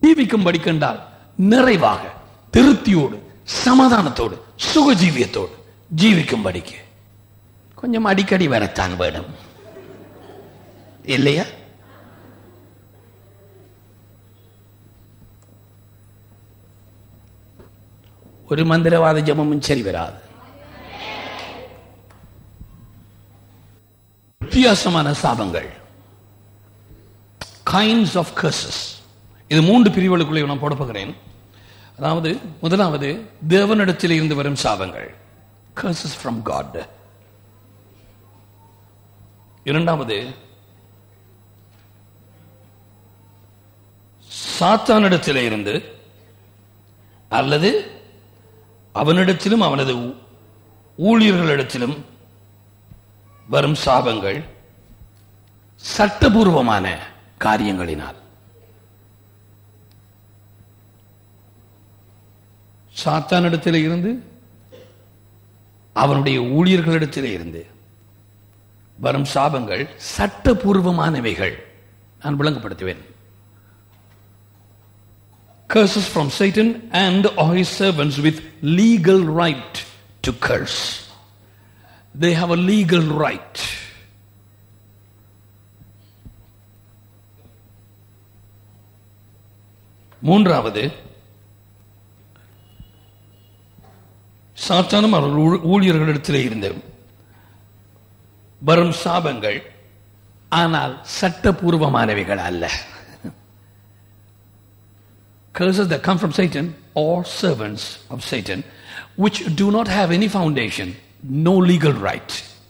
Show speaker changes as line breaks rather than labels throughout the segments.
ஜீவிக்கும்படி கண்டால் நிறைவாக திருப்தியோடு சமாதானத்தோடு சுகஜீவியத்தோடு ஜீவிக்கும்படிக்கு கொஞ்சம் அடிக்கடி வரத்தான் வேணும் இல்லையா ஒரு மந்திரவாத ஜபமும் சரி வராது வித்தியாசமான சாபங்கள் கைண்ட்ஸ் ஆஃப் கர்சஸ் இது மூன்று பிரிவுகளுக்குள்ளே நான் போட போகிறேன் அதாவது முதலாவது தேவனிடத்தில் இருந்து வரும் சாபங்கள் கர்சஸ் ஃப்ரம் காட் இரண்டாவது சாத்தானிடத்தில் இருந்து அல்லது அவனிடத்திலும் அவனது ஊ- ஊழியர்களிடத்திலும் வரும் சாபங்கள் சட்டபூர்வமான காரியங்களினால் சாத்தானிடத்தில் இருந்து அவனுடைய ஊழியர்களிடத்தில் இருந்து வரும் சாபங்கள் சட்டபூர்வமானவைகள் நான் விளங்கப்படுத்துவேன் curses from Satan and or his servants with legal right to curse. They have a legal right. மூன்றாவது சாத்தானும் அவர் ஊ- ஊழியர்களிடத்திலே இருந்து வரும் சாபங்கள் ஆனால் சட்டபூர்வமானவைகள் அல்ல curses that come from Satan or servants of Satan, which do not have any foundation, no legal right.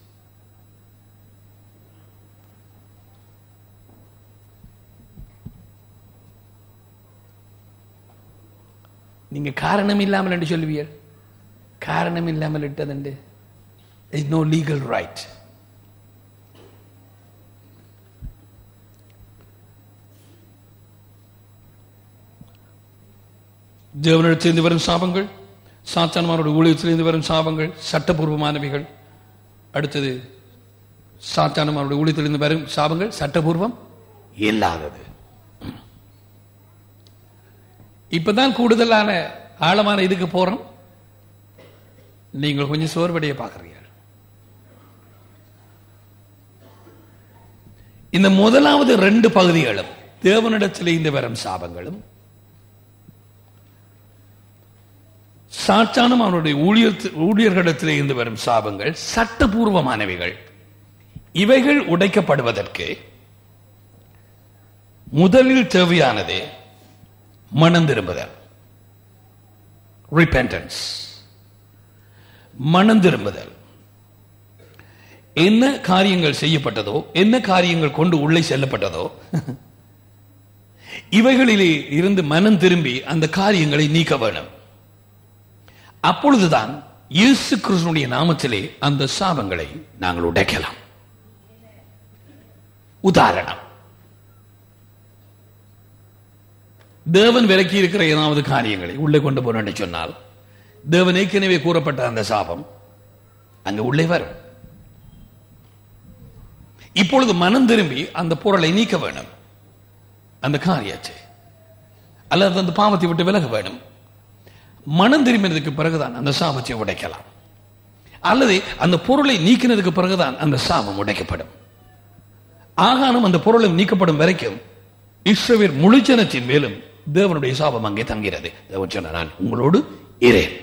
நீங்க காரணம் இல்லாமல் என்று சொல்லுவீர் காரணம் இல்லாமல் இட்டதுண்டு இஸ் நோ லீகல் ரைட் தேவனிடத்திலிருந்து வரும் சாபங்கள் சாத்தான்மாரோட ஊழியத்திலிருந்து வரும் சாபங்கள் சட்டபூர்வமானவைகள் அடுத்தது சாத்தான்மாரோட ஊழியத்திலிருந்து வரும் சாபங்கள் சட்டபூர்வம் இல்லாதது இப்பதான் கூடுதலான ஆழமான இதுக்கு போறோம் நீங்கள் கொஞ்சம் சோர்வடைய பார்க்கறீங்க இந்த முதலாவது ரெண்டு பகுதிகளும் தேவனிடத்திலிருந்து வரும் சாபங்களும் சாத்தானும் அவனுடைய ஊழியர் ஊழியர்களிடத்திலே இருந்து வரும் சாபங்கள் சட்டபூர்வமானவைகள் இவைகள் உடைக்கப்படுவதற்கு முதலில் தேவையானது மனம் திரும்புதல் repentance மனம் திரும்புதல் என்ன காரியங்கள் செய்யப்பட்டதோ என்ன காரியங்கள் கொண்டு உள்ளே செல்லப்பட்டதோ இவைகளிலே இருந்து மனம் திரும்பி அந்த காரியங்களை நீக்க வேணும் அப்பொழுதுதான் இயேசு கிறிஸ்துனுடைய நாமத்திலே அந்த சாபங்களை நாங்கள் உடைக்கலாம் உதாரணம் தேவன் விலக்கி இருக்கிற ஏதாவது காரியங்களை உள்ளே கொண்டு போறேன் சொன்னால் தேவன் ஏற்கனவே கூறப்பட்ட அந்த சாபம் அங்க உள்ளே வரும் இப்பொழுது மனம் திரும்பி அந்த பொருளை நீக்க வேணும் அந்த காரியத்தை அல்லது அந்த பாவத்தை விட்டு விலக வேணும் மனம் திரும்பினதுக்கு பிறகுதான் அந்த சாபத்தை உடைக்கலாம் அல்லது அந்த பொருளை நீக்கினதுக்கு பிறகுதான் அந்த சாபம் உடைக்கப்படும் ஆகானம் அந்த பொருளை நீக்கப்படும் வரைக்கும் இஸ்ரவேல் முழுச்சனத்தின் மேலும் தேவனுடைய சாபம் அங்கே தங்கிறது தேவன் சொன்னார், நான் உங்களோடு இரேன்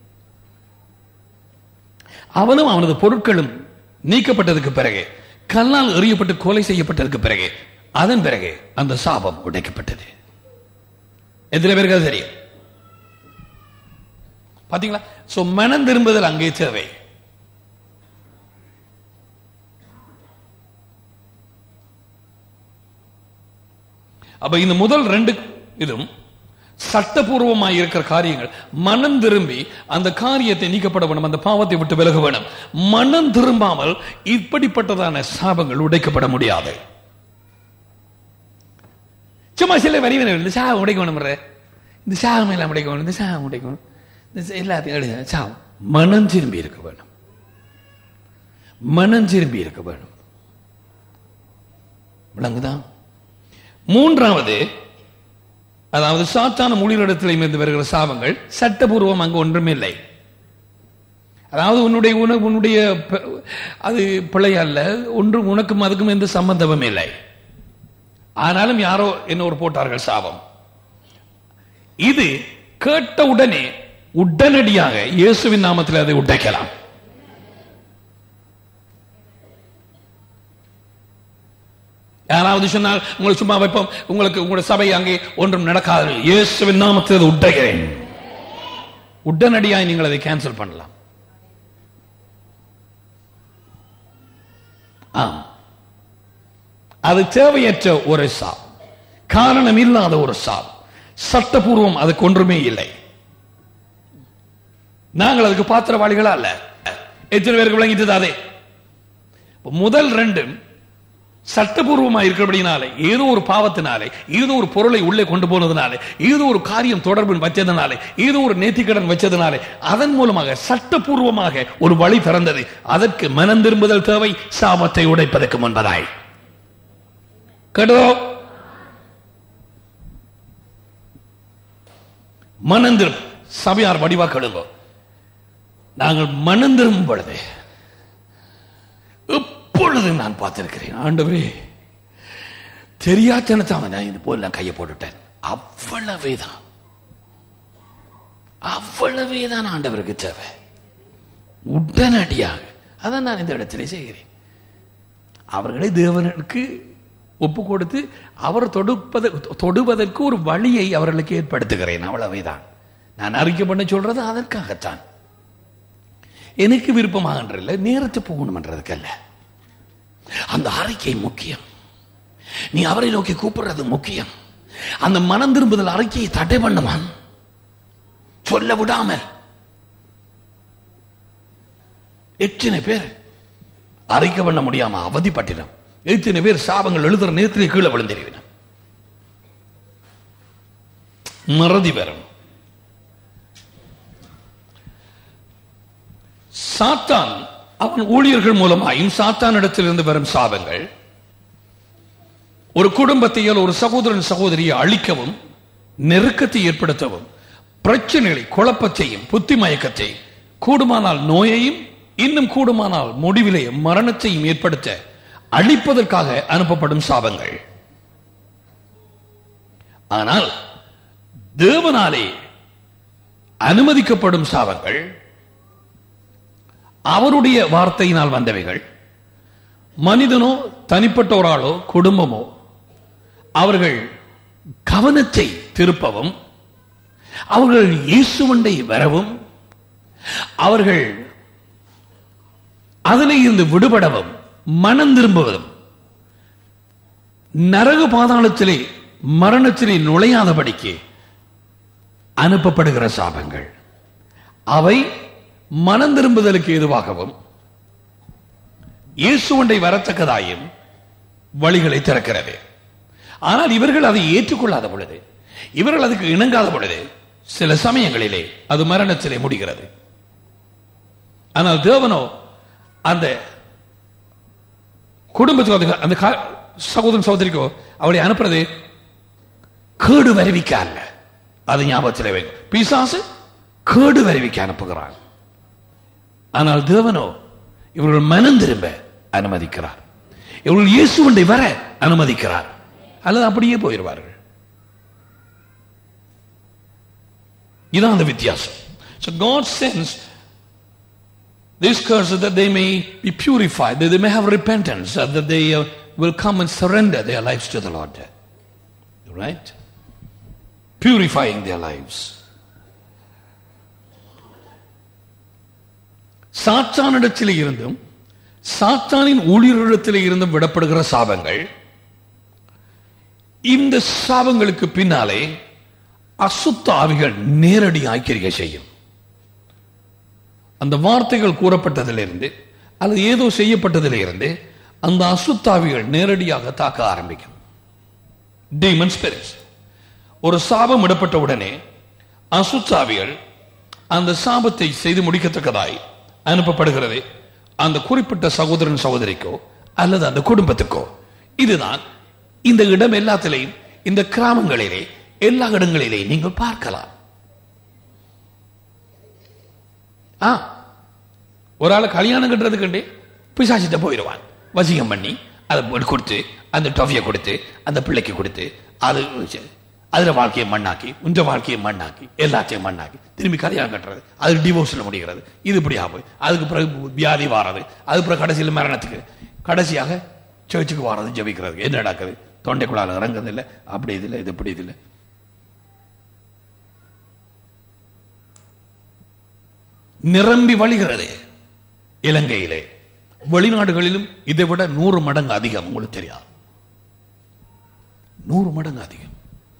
அவனும் அவனது பொருட்களும் நீக்கப்பட்டதுக்கு பிறகு கல்லால் எறியப்பட்டு கொலை செய்யப்பட்டதுக்கு பிறகு அதன் பிறகு அந்த சாபம் உடைக்கப்பட்டது எத்தனை பேருக்கு அது தெரியும் பாத்தீங்களா சோ மனம் திரும்புதல் அங்கே தேவை அப்ப இந்த முதல் ரெண்டு இதும் சட்டபூர்வமாய் இருக்கிற காரியங்கள் மனம் திரும்பி அந்த காரியத்தை நீக்கப்பட வேணும் அந்த பாவத்தை விட்டு விலக வேணும் மனம் திரும்பாமல் இப்படிப்பட்டதான சாபங்கள் உடைக்கப்பட முடியாது சும்மா சில வரிவினை இந்த சாகம் உடைக்க வேணும் இந்த சாகம் எல்லாம் உடைக்க வேணும் இந்த சாகம் உடைக்க வேணும் இந்த ச- எல்லாத்தையும் எழுத சாகம் மனம் திரும்பி இருக்க வேணும் மனம் திரும்பி இருக்க வேணும் விளங்குதா மூன்றாவது அதாவது சாத்தான மொழியிடத்திலும் இருந்து வருகிற சாபங்கள் சட்டபூர்வம் அங்கு ஒன்றும் இல்லை அதாவது உன்னுடைய உன- உன்னுடைய ப- அது பிழை அல்ல ஒன்றும் உனக்கும் அதுக்கும் எந்த சம்பந்தமும் இல்லை ஆனாலும் யாரோ என்ன ஒரு போட்டார்கள் சாபம் இது கேட்ட உடனே உடனடியாக இயேசுவின் நாமத்தில் அதை உடைக்கலாம் யாராவது சொன்னால் உங்களை சும்மா வைப்போம் உங்களுக்கு உங்களுடைய சபை அங்கே ஒன்றும் நடக்காது இயேசுவின் நாமத்தில் அதை உடைக்கிறேன் உடனடியாக நீங்கள் அதை கேன்சல் பண்ணலாம் ஆம் அது தேவையற்ற ஒரு சாப் காரணம் இல்லாத ஒரு சாப் சட்டபூர்வம் அதுக்கு ஒன்றுமே இல்லை நாங்கள் அதுக்கு பாத்திரவாளிகளா அல்ல எத்தனை பேருக்கு விளங்கிட்டது அதே இப்ப முதல் ரெண்டும் சட்டபூர்வமா இருக்கிறபடினாலே ஏதோ ஒரு பாவத்தினாலே ஏதோ ஒரு பொருளை உள்ளே கொண்டு போனதுனாலே ஏதோ ஒரு காரியம் தொடர்பு வச்சதுனாலே ஏதோ ஒரு நேர்த்திக்கடன் வச்சதுனாலே அதன் மூலமாக சட்டபூர்வமாக ஒரு வழி திறந்தது அதற்கு மனம் திரும்புதல் தேவை சாபத்தை உடைப்பதற்கு முன்பதாய் கேட்டதோ மனம் திரும்ப சபையார் வடிவா கெடுங்கோ நாங்கள் மனம் திரும்பும் பொழுது எப்பொழுது நான் பார்த்திருக்கிறேன் ஆண்டவரே தெரியாதனத்தான் நான் இது போல நான் கையை போட்டுட்டேன் அவ்வளவே தான் அவ்வளவே தான் ஆண்டவருக்கு தேவை உடனடியாக அதான் நான் இந்த இடத்திலே செய்கிறேன் அவர்களை தேவனுக்கு ஒப்பு கொடுத்து அவர் தொடுப்பது தொடுவதற்கு ஒரு வழியை அவர்களுக்கு ஏற்படுத்துகிறேன் அவ்வளவே தான் நான் அறிக்கை பண்ண சொல்றது அதற்காகத்தான் எனக்கு விருப்பமாகன்றதில்ல நேரத்தை போகணும்ன்றதுக்கு அல்ல அந்த அறிக்கை முக்கியம் நீ அவரை நோக்கி கூப்பிடுறது முக்கியம் அந்த மனம் திரும்புதல் அறிக்கையை தடை பண்ணுவான் சொல்ல விடாமல் எத்தனை பேர் அறிக்கை பண்ண முடியாம அவதிப்பட்டினம் எத்தனை பேர் சாபங்கள் எழுதுற நேரத்திலே கீழே விழுந்திருவின மறதி பெறும் சாத்தான் அவன் ஊழியர்கள் மூலமாயும் சாத்தான் இடத்திலிருந்து வரும் சாபங்கள் ஒரு குடும்பத்தையோ ஒரு சகோதரன் சகோதரியை அழிக்கவும் நெருக்கத்தை ஏற்படுத்தவும் பிரச்சனைகளை குழப்பத்தையும் புத்தி மயக்கத்தையும் கூடுமானால் நோயையும் இன்னும் கூடுமானால் முடிவிலே மரணத்தையும் ஏற்படுத்த அழிப்பதற்காக அனுப்பப்படும் சாபங்கள் ஆனால் தேவனாலே அனுமதிக்கப்படும் சாபங்கள் அவருடைய வார்த்தையினால் வந்தவைகள் மனிதனோ தனிப்பட்ட ஒரு ஆளோ குடும்பமோ அவர்கள் கவனத்தை திருப்பவும் அவர்கள் இயேசுவண்டை வரவும் அவர்கள் அதில் இருந்து விடுபடவும் மனம் திரும்புவதும் நரக பாதாளத்திலே மரணத்திலே நுழையாதபடிக்கு அனுப்பப்படுகிற சாபங்கள் அவை மனம் திரும்புதலுக்கு ஏதுவாகவும் இயேசுவண்டை வரத்தக்கதாயும் வழிகளை திறக்கிறது ஆனால் இவர்கள் அதை ஏற்றுக்கொள்ளாத பொழுது இவர்கள் அதுக்கு இணங்காத பொழுது சில சமயங்களிலே அது மரணத்திலே முடிகிறது ஆனால் தேவனோ அந்த குடும்பத்துக்கு அது- அந்த கா- சகோதரன் சகோதரிக்கோ அவளை அனுப்புறது கேடு வருவிக்க அல்ல அது ஞாபகத்தில் வைக்கும் பிசாசு கேடு வருவிக்க அனுப்புகிறான் ஆனால் தேவனோ இவர்கள் மனம் திரும்ப அனுமதிக்கிறார் இவர்கள் இயேசுவண்டை வர அனுமதிக்கிறார் அல்லது அப்படியே போயிடுவார்கள் இதான் அந்த வித்தியாசம் So God sends these curses that they may be purified, that they may have repentance, that that they uh, will come and surrender their lives to the Lord. Right? Purifying their lives. சாத்தானிடத்தில் இருந்தும் சாத்தானின் ஊழியர்களிடத்தில் இருந்தும் விடப்படுகிற சாபங்கள் இந்த சாபங்களுக்கு பின்னாலே அசுத்த ஆவிகள் நேரடி ஆக்கிரிகை செய்யும் அந்த வார்த்தைகள் கூறப்பட்டதிலிருந்து அல்லது ஏதோ செய்யப்பட்டதிலிருந்து அந்த அசுத்தாவிகள் நேரடியாக தாக்க ஆரம்பிக்கும் டீமன் ஸ்பிரிட்ஸ் ஒரு சாபம் இடப்பட்ட உடனே அசுத்தாவிகள் அந்த சாபத்தை செய்து முடிக்கத்தக்கதாய் அனுப்பப்படுகிறது அந்த குறிப்பிட்ட சகோதரன் சகோதரிக்கோ அல்லது அந்த குடும்பத்துக்கோ இதுதான் இந்த இடம் எல்லாத்திலையும் இந்த கிராமங்களிலே எல்லா இடங்களிலே நீங்கள் பார்க்கலாம் ஆ ஒரு ஆளை கல்யாணம் கட்டுறதுக்கு பிசாசிட்ட போயிடுவான் வசியம் பண்ணி அதை கொடுத்து அந்த டொஃபியை கொடுத்து அந்த பிள்ளைக்கு கொடுத்து அது அதுல வாழ்க்கையை மண்ணாக்கி உந்த வாழ்க்கையை மண்ணாக்கி எல்லாத்தையும் மண்ணாக்கி திரும்பி கல்யாணம் கட்டுறது அது டிவோர்ஸ்ல முடிகிறது இது இப்படி ஆகும் அதுக்கு பிறகு வியாதி வாரது அது பிறகு கடைசியில் மரணத்துக்கு கடைசியாக சர்ச்சுக்கு வாரது ஜபிக்கிறது என்ன நடக்குது தொண்டைக்குள்ளால இறங்குறது இல்லை அப்படி இது இல்லை இது இப்படி இது இல்லை நிரம்பி வழிகிறது இலங்கையிலே வெளிநாடுகளிலும் இதை விட நூறு மடங்கு அதிகம் உங்களுக்கு தெரியாது நூறு மடங்கு அதிகம்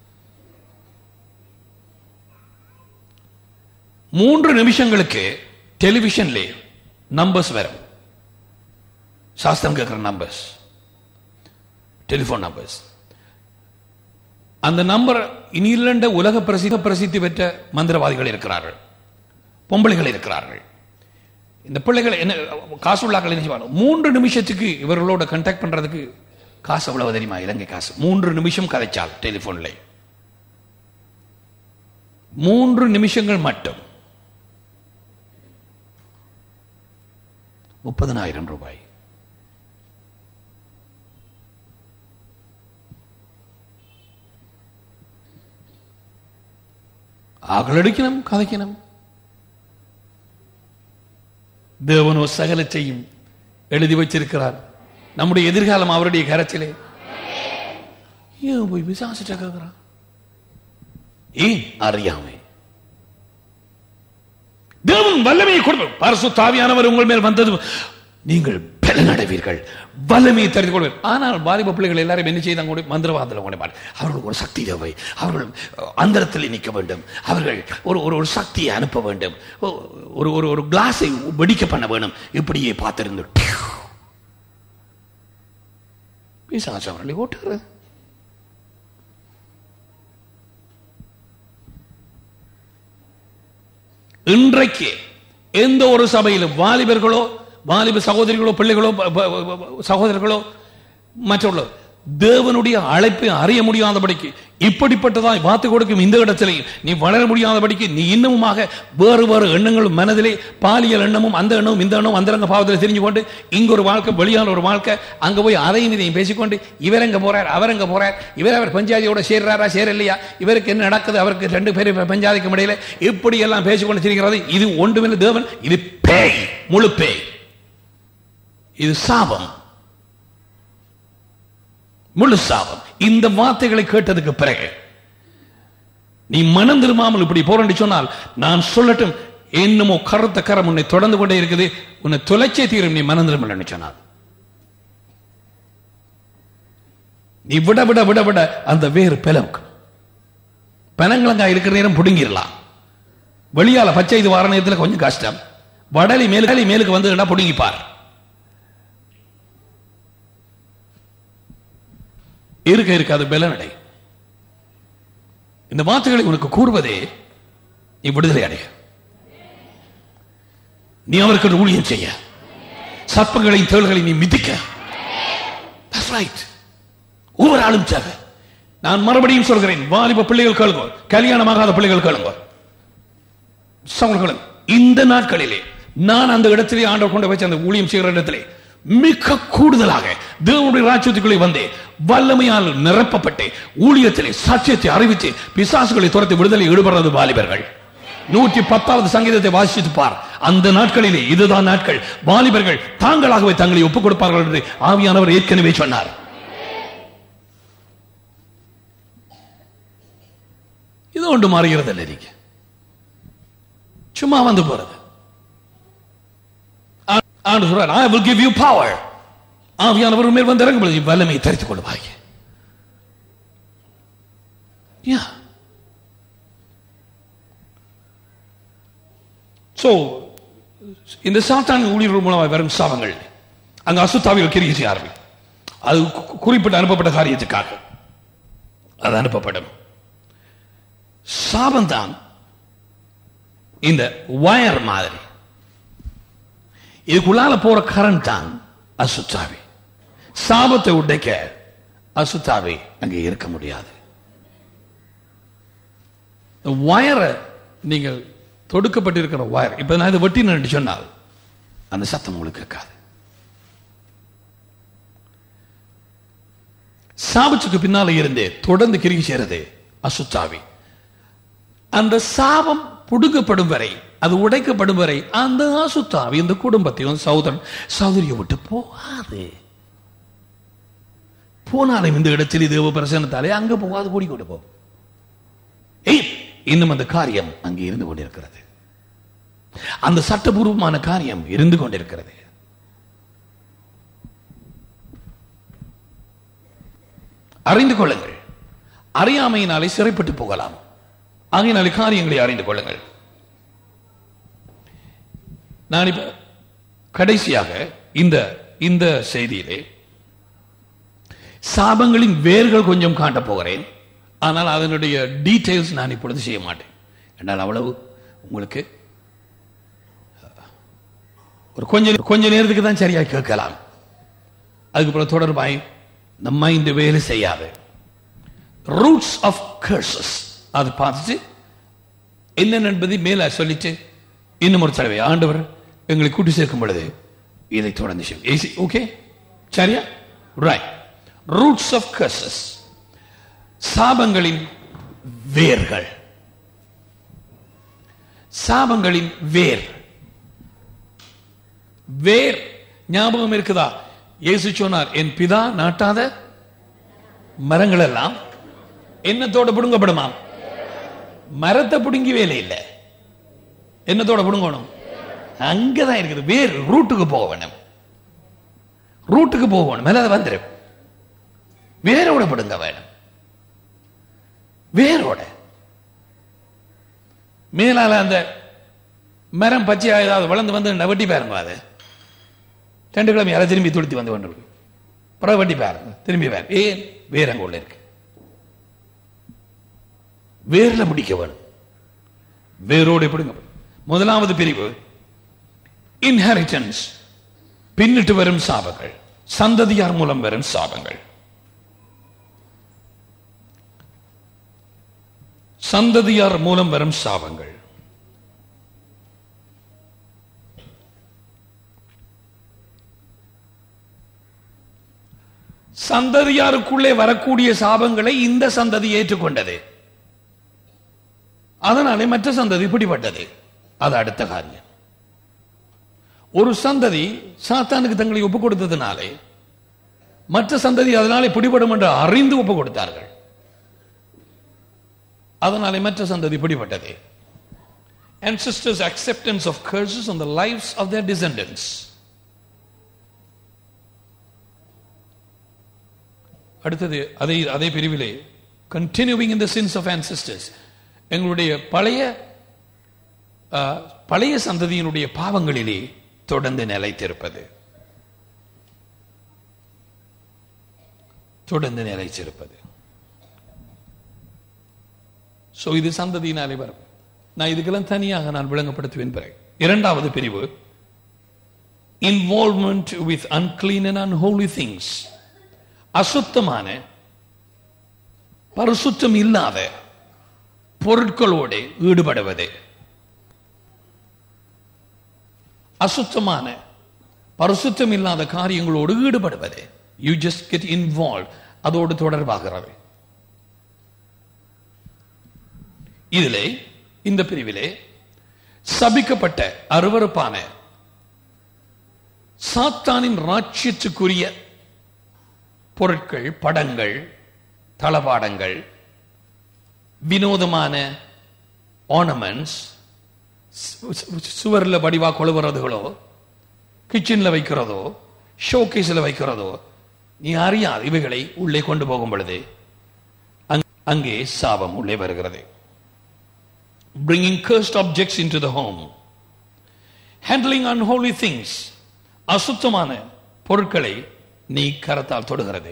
மூன்று நிமிஷங்களுக்கு டெலிவிஷன்ல நம்பர்ஸ் வரும் சாஸ்திரம் கேட்கிற நம்பர்ஸ் டெலிபோன் நம்பர்ஸ் அந்த நம்பர் இனிலண்ட உலக பிரசித்த பிரசித்தி பெற்ற மந்திரவாதிகள் இருக்கிறார்கள் பொம்பளைகள் இருக்கிறார்கள் இந்த பிள்ளைகள் என்ன காசு உள்ளாக்கள் என்ன செய்வாங்க மூன்று நிமிஷத்துக்கு இவர்களோட கண்டாக்ட் பண்றதுக்கு காசு எவ்வளவு தெரியுமா இலங்கை காசு மூன்று நிமிஷம் கதைச்சால் டெலிபோன்ல மூன்று நிமிஷங்கள் மட்டும் முப்பதனாயிரம் ரூபாய் ஆகலடிக்கணும் கதைக்கணும் தேவனோ சகலத்தையும் எழுதி வச்சிருக்கிறார் நம்முடைய எதிர்காலம் அவருடைய கரத்திலே ஏன் போய் விசாசிட்ட கேட்கிறான் ஏன் அறியாமை தேவன் வல்லமையை கொடுப்பார் பரசு தாவியானவர் உங்கள் மேல் வந்தது நீங்கள் பலனடைவீர்கள் வல்லமையை தெரிந்து கொள்வீர்கள் ஆனால் வாலிப பிள்ளைகள் எல்லாரும் என்ன செய்தாங்க கூட மந்திரவாதத்தில் கொண்டு அவர்களுக்கு ஒரு சக்தி தேவை அவர்கள் அந்தரத்தில் நிற்க வேண்டும் அவர்கள் ஒரு ஒரு ஒரு சக்தியை அனுப்ப வேண்டும் ஒரு ஒரு ஒரு கிளாஸை வெடிக்க பண்ண வேணும் இப்படியே பார்த்திருந்து பிசாசு அவர்களை ஓட்டுகிறது இன்றைக்கு எந்த ஒரு சபையிலும் வாலிபர்களோ வாலிப சகோதரிகளோ பிள்ளைகளோ சகோதரர்களோ மற்றவர்களோ தேவனுடைய அழைப்பை அறிய முடியாதபடிக்கு இப்படிப்பட்டதாய் வாத்து கொடுக்கும் இந்த இடத்திலே நீ வளர முடியாதபடிக்கு நீ இன்னமுமாக வேறு வேறு எண்ணங்களும் மனதிலே பாலியல் எண்ணமும் அந்த எண்ணமும் இந்த எண்ணமும் அந்தரங்க பாவத்தில் தெரிஞ்சு கொண்டு இங்க ஒரு வாழ்க்கை வெளியான ஒரு வாழ்க்கை அங்க போய் அதையும் இதையும் பேசிக்கொண்டு இவர் எங்க போறார் அவர் எங்க போறார் இவர் அவர் பஞ்சாயத்தோட சேர்றாரா சேரலையா இவருக்கு என்ன நடக்குது அவருக்கு ரெண்டு பேரும் பஞ்சாயத்துக்கு இடையில இப்படி எல்லாம் பேசிக்கொண்டு திரிகிறது இது ஒன்றுமில்லை தேவன் இது பேய் முழு பேய் இது சாபம் முழு சாபம் இந்த வார்த்தைகளை கேட்டதுக்கு பிறகு நீ மனம் திரும்பாமல் இப்படி போறேன்னு சொன்னால் நான் சொல்லட்டும் என்னமோ கருத்த கரம் உன்னை தொடர்ந்து கொண்டே இருக்குது உன்னை தொலைச்சே தீரும் நீ மனம் திரும்பலன்னு சொன்னால் நீ விட விட விட விட அந்த வேறு பிளவுக்கும் பனங்கிழங்காய் இருக்கிற நேரம் புடுங்கிடலாம் வெளியால பச்சை இது வார நேரத்தில் கொஞ்சம் கஷ்டம் வடலி மேலு மேலுக்கு வந்து புடுங்கிப்பார் இருக்க இருக்க அது பலனடை இந்த வார்த்தைகளை உனக்கு கூறுவதே நீ விடுதலை அடைய நீ அவருக்கு ஊழியம் செய்ய சர்ப்பங்களையும் தேள்களை நீ மிதிக்க ஒவ்வொரு ஆளும் சேவை நான் மறுபடியும் சொல்கிறேன் வாலிப பிள்ளைகள் கேளுங்க கல்யாணமாகாத பிள்ளைகள் கேளுங்க சகோதரர்களும் இந்த நாட்களிலே நான் அந்த இடத்திலே ஆண்டவர் கொண்டு வச்ச அந்த ஊழியம் செய்கிற இடத்திலே மிக கூடுதலாக தேவனுடைய ராஜ்யத்துக்குள்ளே வந்தே வல்லமையால் நிரப்பப்பட்டு ஊழியத்திலே சாட்சியத்தை அறிவித்து பிசாசுகளை துரத்தி விடுதலை ஈடுபடுறது வாலிபர்கள் நூற்றி பத்தாவது சங்கீதத்தை வாசித்து பார் அந்த நாட்களிலே இதுதான் நாட்கள் வாலிபர்கள் தாங்களாகவே தங்களை ஒப்புக் கொடுப்பார்கள் என்று ஆவியானவர் ஏற்கனவே சொன்னார் இது ஒன்று மாறுகிறது இல்லை நீங்க சும்மா வந்து போறது ஆண்டு சொல்றார் I will give you power ஆவியானவர் மேல் வந்து இறங்கும் பொழுது வல்லமையை தரித்துக் கொள்வாங்க சோ இந்த சாத்தான் ஊழியர்கள் மூலமாக வரும் சாபங்கள் அங்க அசுத்தாவிகள் கிரியை செய்யார்கள் அது குறிப்பிட்ட அனுப்பப்பட்ட காரியத்துக்காக அது அனுப்பப்படும் சாபம் இந்த வயர் மாதிரி இதுக்குள்ளால போற கரண்ட் தான் அசுத்தாவி சாபத்தை உடைக்க அசுத்தாவி அங்கே இருக்க முடியாது வயரை நீங்கள் தொடுக்கப்பட்டிருக்கிற வயர் இப்ப நான் இதை வெட்டினு சொன்னால் அந்த சத்தம் உங்களுக்கு கேட்காது சாபத்துக்கு பின்னால இருந்தே தொடர்ந்து கிருகி சேருது அசுத்தாவி அந்த சாபம் புடுங்கப்படும் வரை அது உடைக்கப்படும் வரை அந்த அசுத்தாவி இந்த குடும்பத்தையும் சகோதரன் சௌதரிய விட்டு போகாது போனாலும் இந்த இடத்தில் தேவ பிரசனத்தாலே அங்க போகாது கூடிக்கொண்டு போ ஏய் இன்னும் அந்த காரியம் அங்கே இருந்து கொண்டிருக்கிறது அந்த சட்டபூர்வமான காரியம் இருந்து கொண்டிருக்கிறது அறிந்து கொள்ளுங்கள் அறியாமையினாலே சிறைப்பட்டு போகலாம் ஆகையினாலே காரியங்களை அறிந்து கொள்ளுங்கள் நான் இப்ப கடைசியாக இந்த இந்த செய்தியிலே சாபங்களின் வேர்கள் கொஞ்சம் காட்டப் போகிறேன் ஆனால் அதனுடைய டீடைல்ஸ் நான் இப்பொழுது செய்ய மாட்டேன் என்னால் அவ்வளவு உங்களுக்கு ஒரு கொஞ்ச கொஞ்ச நேரத்துக்கு தான் சரியா கேட்கலாம் அதுக்கப்புறம் தொடர்பாய் இந்த மைண்ட் வேலை செய்யாது ரூட்ஸ் ஆஃப் கர்சஸ் அது பார்த்துட்டு என்ன என்பதை மேல சொல்லிட்டு இன்னும் ஒரு தடவை ஆண்டவர் எங்களை கூட்டி சேர்க்கும் பொழுது இதை தொடர்ந்து செய்யும் ஓகே சரியா ரைட் ரூட்ஸ் ஆஃப் கர்சஸ் சாபங்களின் வேர்கள் சாபங்களின் வேர் வேர் ஞாபகம் இருக்குதா இயேசு சொன்னார் என் பிதா நாட்டாத மரங்கள் எல்லாம் என்னத்தோட புடுங்கப்படுமாம் மரத்தை புடுங்கி வேலை இல்லை என்னத்தோட புடுங்கணும் அங்கதான் இருக்குது வேர் ரூட்டுக்கு போக வேணும் ரூட்டுக்கு போக வேணும் மேல அது வந்துடும் வேரோட படுங்க வேணும் வேரோட மேலால அந்த மரம் பச்சையா ஏதாவது வளர்ந்து வந்து வெட்டி பாருங்க அது ரெண்டு கிழமை யாரை திரும்பி துளுத்தி வந்து கொண்டு பிறகு வெட்டி பாருங்க திரும்பி பாருங்க ஏன் வேர் அங்க உள்ள இருக்கு வேர்ல முடிக்க வேணும் வேரோடு பிடுங்க முதலாவது பிரிவு இன்ஹெரிட்டன்ஸ் பின்னிட்டு வரும் சாபங்கள் சந்ததியார் மூலம் வரும் சாபங்கள் சந்ததியார் மூலம் வரும் சாபங்கள் சந்ததியாருக்குள்ளே வரக்கூடிய சாபங்களை இந்த சந்ததி ஏற்றுக்கொண்டது அதனாலே மற்ற சந்ததி பிடிபட்டது அது அடுத்த காரியம் ஒரு சந்ததி சாத்தானுக்கு தங்களை ஒப்புக் கொடுத்ததுனாலே மற்ற சந்ததி அதனாலே பிடிபடும் என்று அறிந்து ஒப்புக் கொடுத்தார்கள் அதனாலே மற்ற சந்ததி பிடிபட்டது ancestors acceptance of curses on the lives of their descendants அடுத்தது அதே அதே பிரிவிலே continuing in the sins of ancestors எங்களுடைய பழைய ஆ, பழைய சந்ததியினுடைய பாவங்களிலே தொடர்ந்து நிலைத்திருப்பது தொடர்ந்து நிலைச்சிருப்பது சோ இது சந்ததியினாலே வரும் நான் இதுக்கெல்லாம் தனியாக நான் விளங்கப்படுத்துவேன் பிறகு இரண்டாவது பிரிவு involvement with unclean and unholy things அசுத்தமான பரிசுத்தம் இல்லாத பொருட்களோடு ஈடுபடுவது அசுத்தமான பரிசுத்தம் இல்லாத காரியங்களோடு ஈடுபடுவது யூ ஜஸ்ட் கெட் இன்வால்வ் அதோடு தொடர்பாகிறது இதிலே இந்த பிரிவிலே சபிக்கப்பட்ட அருவருப்பான சாத்தானின் ராட்சியத்துக்குரிய பொருட்கள் படங்கள் தளபாடங்கள் வினோதமான ஆர்னமெண்ட்ஸ் சுவரில் வடிவா கொழுவுறதுகளோ கிச்சன்ல வைக்கிறதோ ஷோகேஸில் வைக்கிறதோ நீ அறியாது இவைகளை உள்ளே கொண்டு போகும் பொழுது அங்- அங்கே சாபம் உள்ளே வருகிறது bringing cursed objects into the home handling unholy things அசுத்தமான பொருட்களை நீ கரத்தால் தொடுகிறது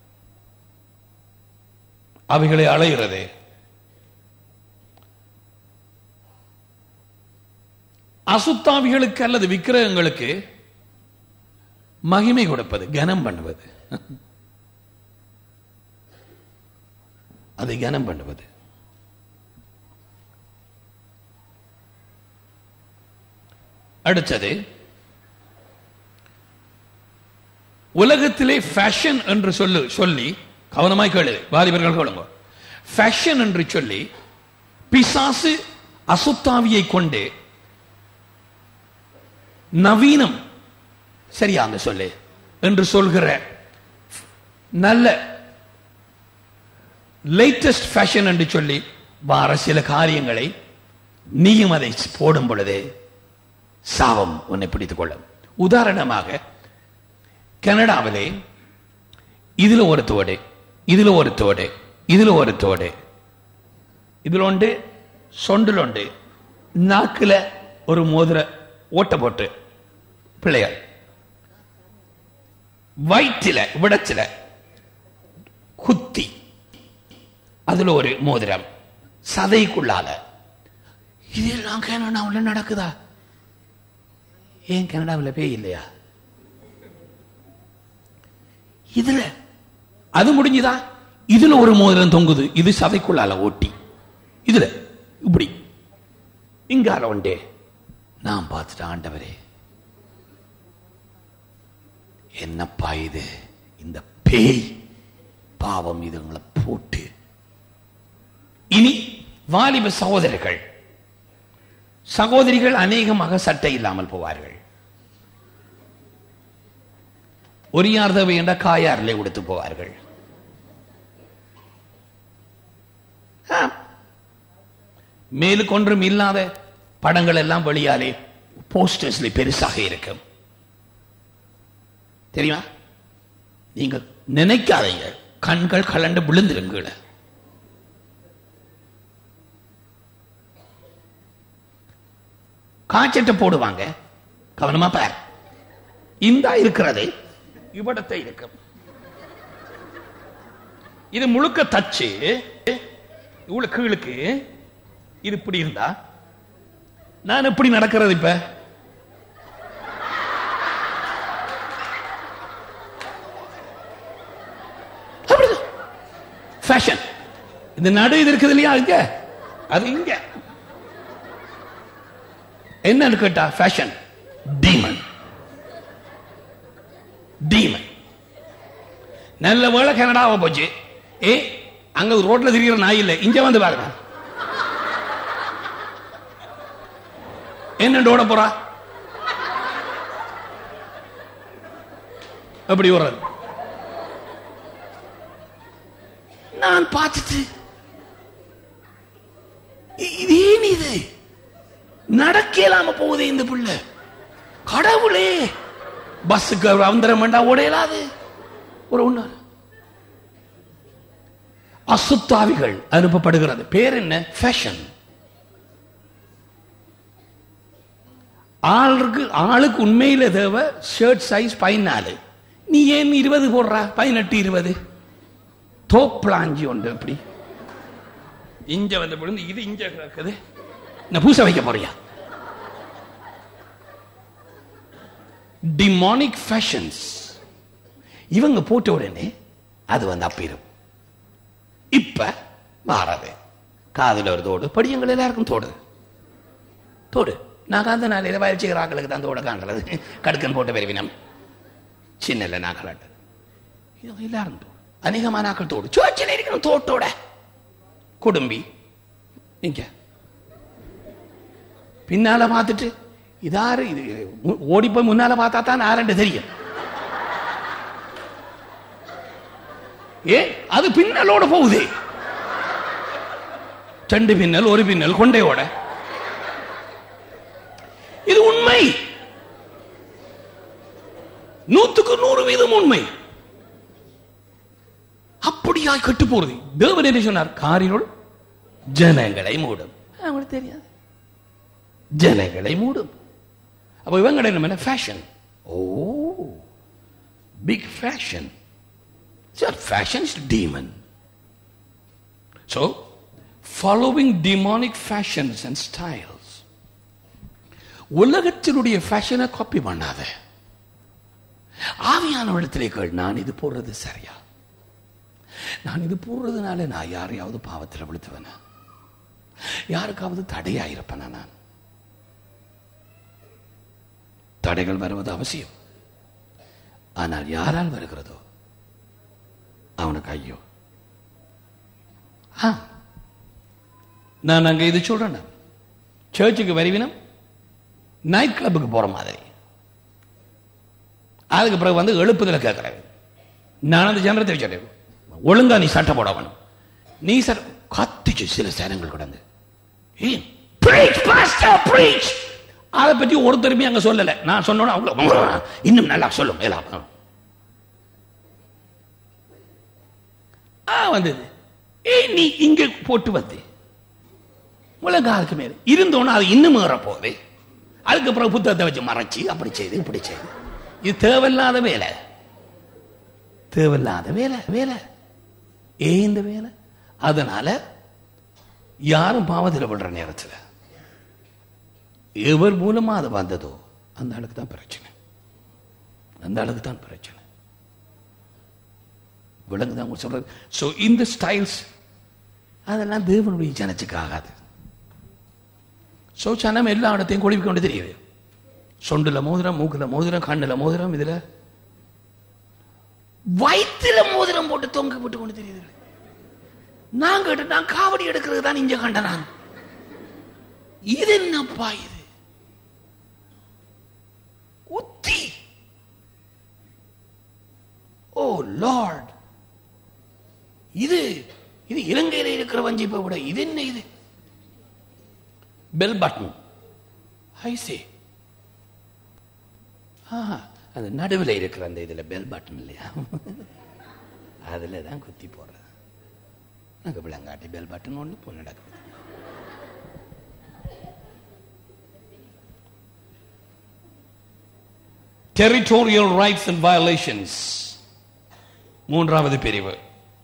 அவைகளை அலைகிறது அசுத்தாவிகளுக்கு அல்லது விக்கிரகங்களுக்கு மகிமை கொடுப்பது கனம் பண்ணுவது அதை கனம் பண்ணுவது அடுத்தது உலகத்திலே ஃபேஷன் என்று சொல்லு சொல்லி கவனமாய் கேளு வாலிபர்கள் கேளுங்க ஃபேஷன் என்று சொல்லி பிசாசு அசுத்தாவியை கொண்டு நவீனம் சரியா அந்த சொல்லு என்று சொல்கிற நல்ல லேட்டஸ்ட் ஃபேஷன் என்று சொல்லி வார சில காரியங்களை நீயும் அதை போடும் பொழுது சாபம் உன்னை பிடித்துக் கொள்ளும் உதாரணமாக கனடாவிலே இதுல ஒரு தோடு இதுல ஒரு தோடு இதுல ஒரு தோடு இதுல உண்டு சொண்டில் உண்டு நாக்குல ஒரு மோதிர ஓட்ட போட்டு பிள்ளைகள் வயிற்றில விடச்சில குத்தி அதுல ஒரு மோதிரம் சதைக்குள்ளால இதெல்லாம் கனடாவில் நடக்குதா ஏன் கனடாவில் பேய் இல்லையா இதுல அது முடிஞ்சுதா இதுல ஒரு மோதிரம் தொங்குது இது சதைக்குள்ளால ஓட்டி இதுல இப்படி இங்கால உண்டே நான் பார்த்துட்டு ஆண்டவரே என்னப்பா இது இந்த பேய் பாவம் இதுங்களை போட்டு இனி வாலிப சகோதரர்கள் சகோதரிகள் அநேகமாக சட்டை இல்லாமல் போவார்கள் ஒரியார் தேவை என்ற காயாரிலே உடுத்து போவார்கள் ஆ. மேலுக்கொன்றும் இல்லாத படங்கள் எல்லாம் வெளியாலே போஸ்டர்ஸ்ல பெருசாக இருக்கும் தெரியுமா நீங்க நினைக்காதீங்க கண்கள் கலண்டு விழுந்துருங்க காய்ச்சட்டை போடுவாங்க கவனமா பார் இந்த இருக்கிறது இவ்விடத்தை இருக்கும் இது முழுக்க தச்சு இவ்வளவு கீழுக்கு இது இப்படி இருந்தா நான் எப்படி நடக்கிறது இப்ப ஃபேஷன் இந்த நடு இது இருக்குது இல்லையா இங்க அது இங்க என்னன்னு கேட்டா ஃபேஷன் டீமன் டீமன் நல்ல வேளை கனடாவை போச்சு ஏ அங்க ரோட்ல திரிகிற நாய் இல்லை இங்க வந்து பாருங்க என்ன ஓட போறா அப்படி வர்றது நான் பார்த்துட்டு இ- இது ஏன் இது நடக்க இல்லாம போகுதே இந்த புள்ள கடவுளே பஸ்ஸுக்கு அவந்தரம் வேண்டா ஓடையலாது ஒரு ஒண்ணு அசுத்தாவிகள் அனுப்பப்படுகிறது பேர் என்ன ஃபேஷன் ஆளுக்கு ஆளுக்கு உண்மையில தேவை ஷர்ட் சைஸ் பதினாலு நீ ஏன் இருபது போடுறா பதினெட்டு இருபது தோப்ளாஞ்சி உண்டு எப்படி இங்க வந்து விழுந்து இது இங்க கிடக்குது நான் பூசை வைக்க போறியா டிமானிக் ஃபேஷன்ஸ் இவங்க போட்ட உடனே அது வந்து அப்பிரும் இப்ப மாறாது காதுல ஒரு தோடு படியங்கள் எல்லாருக்கும் தோடு தோடு நான் அந்த நாளையில வயல்ச்சிக்கிற ஆக்களுக்கு தான் தோட காண்றது கடுக்கன் போட்டு பெருவினம் சின்ன இல்லை நாக்கலாட்டு இது எல்லாரும் தோடு அநேகமான ஆக்கள் தோடு சோச்சில் இருக்கணும் தோட்டோட குடும்பி இங்க பின்னால பார்த்துட்டு இதாரு இது மு- ஓடி போய் முன்னால பார்த்தா தான் ஆரண்டு தெரியும் ஏ அது பின்னலோட போகுது ரெண்டு பின்னல் ஒரு பின்னல் கொண்டையோட இது உண்மை நூத்துக்கு நூறு வீதம் உண்மை அப்படியாய் கெட்டு போறது தேவன் என்ன சொன்னார் காரினுள் ஜனங்களை மூடும் அவங்களுக்கு தெரியாது ஜனங்களை மூடும் அப்ப இவங்க என்ன fashion oh big fashion fashion is demon so following demonic fashions and styles உலகத்தினுடைய ஃபேஷனை காப்பி பண்ணாத ஆவியான இடத்திலே கேள் நான் இது போடுறது சரியா நான் இது போடுறதுனால நான் யாரையாவது பாவத்தில் விழுத்துவேனா யாருக்காவது தடையா இருப்பேனா நான் தடைகள் வருவது அவசியம் ஆனால் யாரால் வருகிறதோ அவனுக்கு ஐயோ ஆ நான் அங்க இது சொல்றேன் சர்ச்சுக்கு வருவினம் நைட் கிளப்புக்கு போற மாதிரி அதுக்கு பிறகு வந்து எழுப்புதல கேட்கிறேன் நான் அந்த ஜனரத்தை வச்சுட்டேன் ஒழுங்கா நீ சட்டை போடவனும் நீ சட்ட கத்திச்சு சில சேனங்கள் கிடந்து ஏன் preach pastor preach அதை பற்றி ஒருத்தருமே அங்க சொல்லல நான் சொன்னோட அவங்க இன்னும் நல்லா சொல்லும் எல்லாம் ஆ வந்தது ஏய் நீ இங்க போட்டு வந்து உலகாலுக்கு மேல இருந்தோன்னா அது இன்னும் ஏற போகுது அதுக்கப்புறம் புத்தகத்தை வச்சு மறைச்சு அப்படி செய்து இப்படி செய்து இது தேவையில்லாத வேலை தேவையில்லாத வேலை வேலை ஏ இந்த வேலை அதனால யாரும் பாவத்தில் விடுற நேரத்தில் எவர் மூலமா அது வந்ததோ அந்த ஆளுக்கு தான் பிரச்சனை அந்த ஆளுக்கு தான் பிரச்சனை விலங்குதான் அவங்க சொல்றது ஸோ இந்த ஸ்டைல்ஸ் அதெல்லாம் தேவனுடைய ஜனத்துக்கு ஆகாது ஸோ சனம் எல்லா இடத்தையும் கொழுப்பி கொண்டு தெரியுது சொண்டுல மோதிரம் மூக்குல மோதிரம் கண்ணுல மோதிரம் இதுல வயிற்றுல மோதிரம் போட்டு தொங்க போட்டு கொண்டு தெரியுது நான் கேட்டு நான் காவடி எடுக்கிறது தான் இங்க கண்ட நான் இது என்னப்பா இது உத்தி ஓ லார்ட் இது இது இலங்கையில இருக்கிற வஞ்சிப்பை விட இது என்ன இது பெல் பட்டன் ஐசி அது நடுவில் இருக்கிற அந்த இதுல பெல் பட்டன் இல்லையா அதுல தான் குத்தி போடுறது எனக்கு விளங்காட்டி பெல் பட்டன் ஒன்று இப்போ நடக்குது territorial rights and violations மூன்றாவது பிரிவு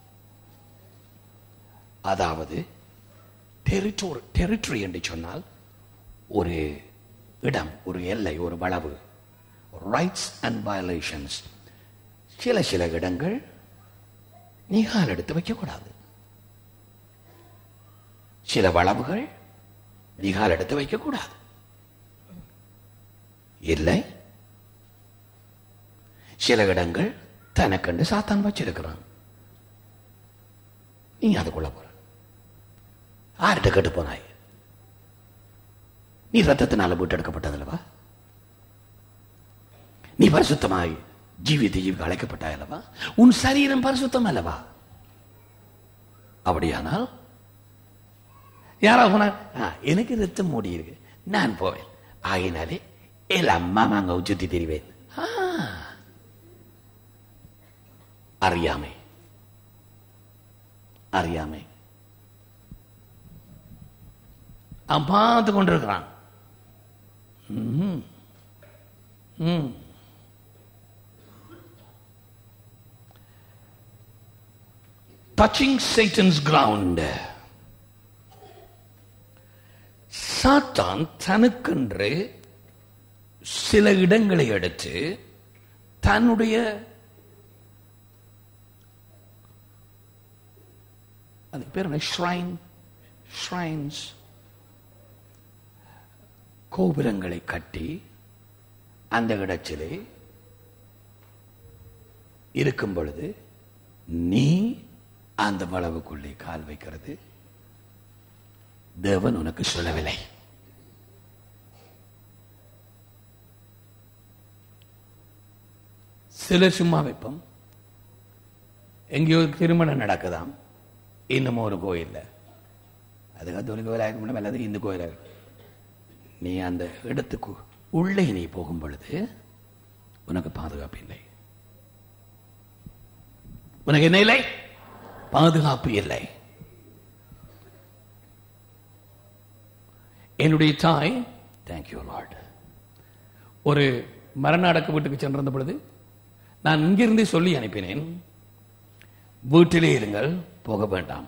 அதாவது டெரிட்டோரி டெரிட்டரி என்று சொன்னால் ஒரு இடம் ஒரு எல்லை ஒரு வளவு ரைட்ஸ் அண்ட் வயலேஷன்ஸ் சில சில இடங்கள் நீ கால் எடுத்து வைக்கக்கூடாது சில வளவுகள் நீ கால் எடுத்து வைக்கக்கூடாது இல்லை சில இடங்கள் தனக்கண்டு சாத்தான் வச்சிருக்கிறான் நீ அதுக்குள்ள போற ஆர்கிட்ட கெட்டு போனாய் நீ ரத்தத்தினால மீட்டெடுக்கப்பட்டதல்லவா நீ பரிசுத்தமாய் ஜீவித்த ஜீவிக்கு அழைக்கப்பட்டாய் அல்லவா உன் சரீரம் பரிசுத்தம் அல்லவா அப்படியானால் யாரா போனா "ஆ, எனக்கு ரத்தம் மூடி இருக்கு நான் போவேன் ஆகினாலே எல்லாம் அம்மா அங்க சுத்தி தெரிவேன் ஆ. அறியாமை அறியாமை அவன் பார்த்து கொண்டிருக்கிறான் ம்ஹும். ம். touching Satan's ground சாத்தான் தனக்கென்று சில இடங்களை எடுத்து தன்னுடைய அது பேர் என்ன ஷ்ரைன் ஷ்ரைன்ஸ் கோபுரங்களை கட்டி அந்த இடத்திலே இருக்கும் பொழுது நீ அந்த வளவுக்குள்ளே கால் வைக்கிறது தேவன் உனக்கு சொல்லவில்லை சிலர் சும்மா வைப்போம் எங்கேயோ ஒரு திருமணம் நடக்குதாம் இன்னமும் ஒரு கோயில்ல அது கத்தோலிக்க கோயிலாக இருக்க முடியும் அல்லது இந்து கோயிலாக இருக்கும். நீ அந்த இடத்துக்கு உள்ளே நீ போகும் பொழுது உனக்கு பாதுகாப்பு இல்லை உனக்கு என்ன இல்லை பாதுகாப்பு இல்லை என்னுடைய தாய் தேங்க்யூ லார்ட் ஒரு மரண வீட்டுக்கு சென்றிருந்த பொழுது நான் இங்கிருந்தே சொல்லி அனுப்பினேன் வீட்டிலே இருங்கள் போக வேண்டாம்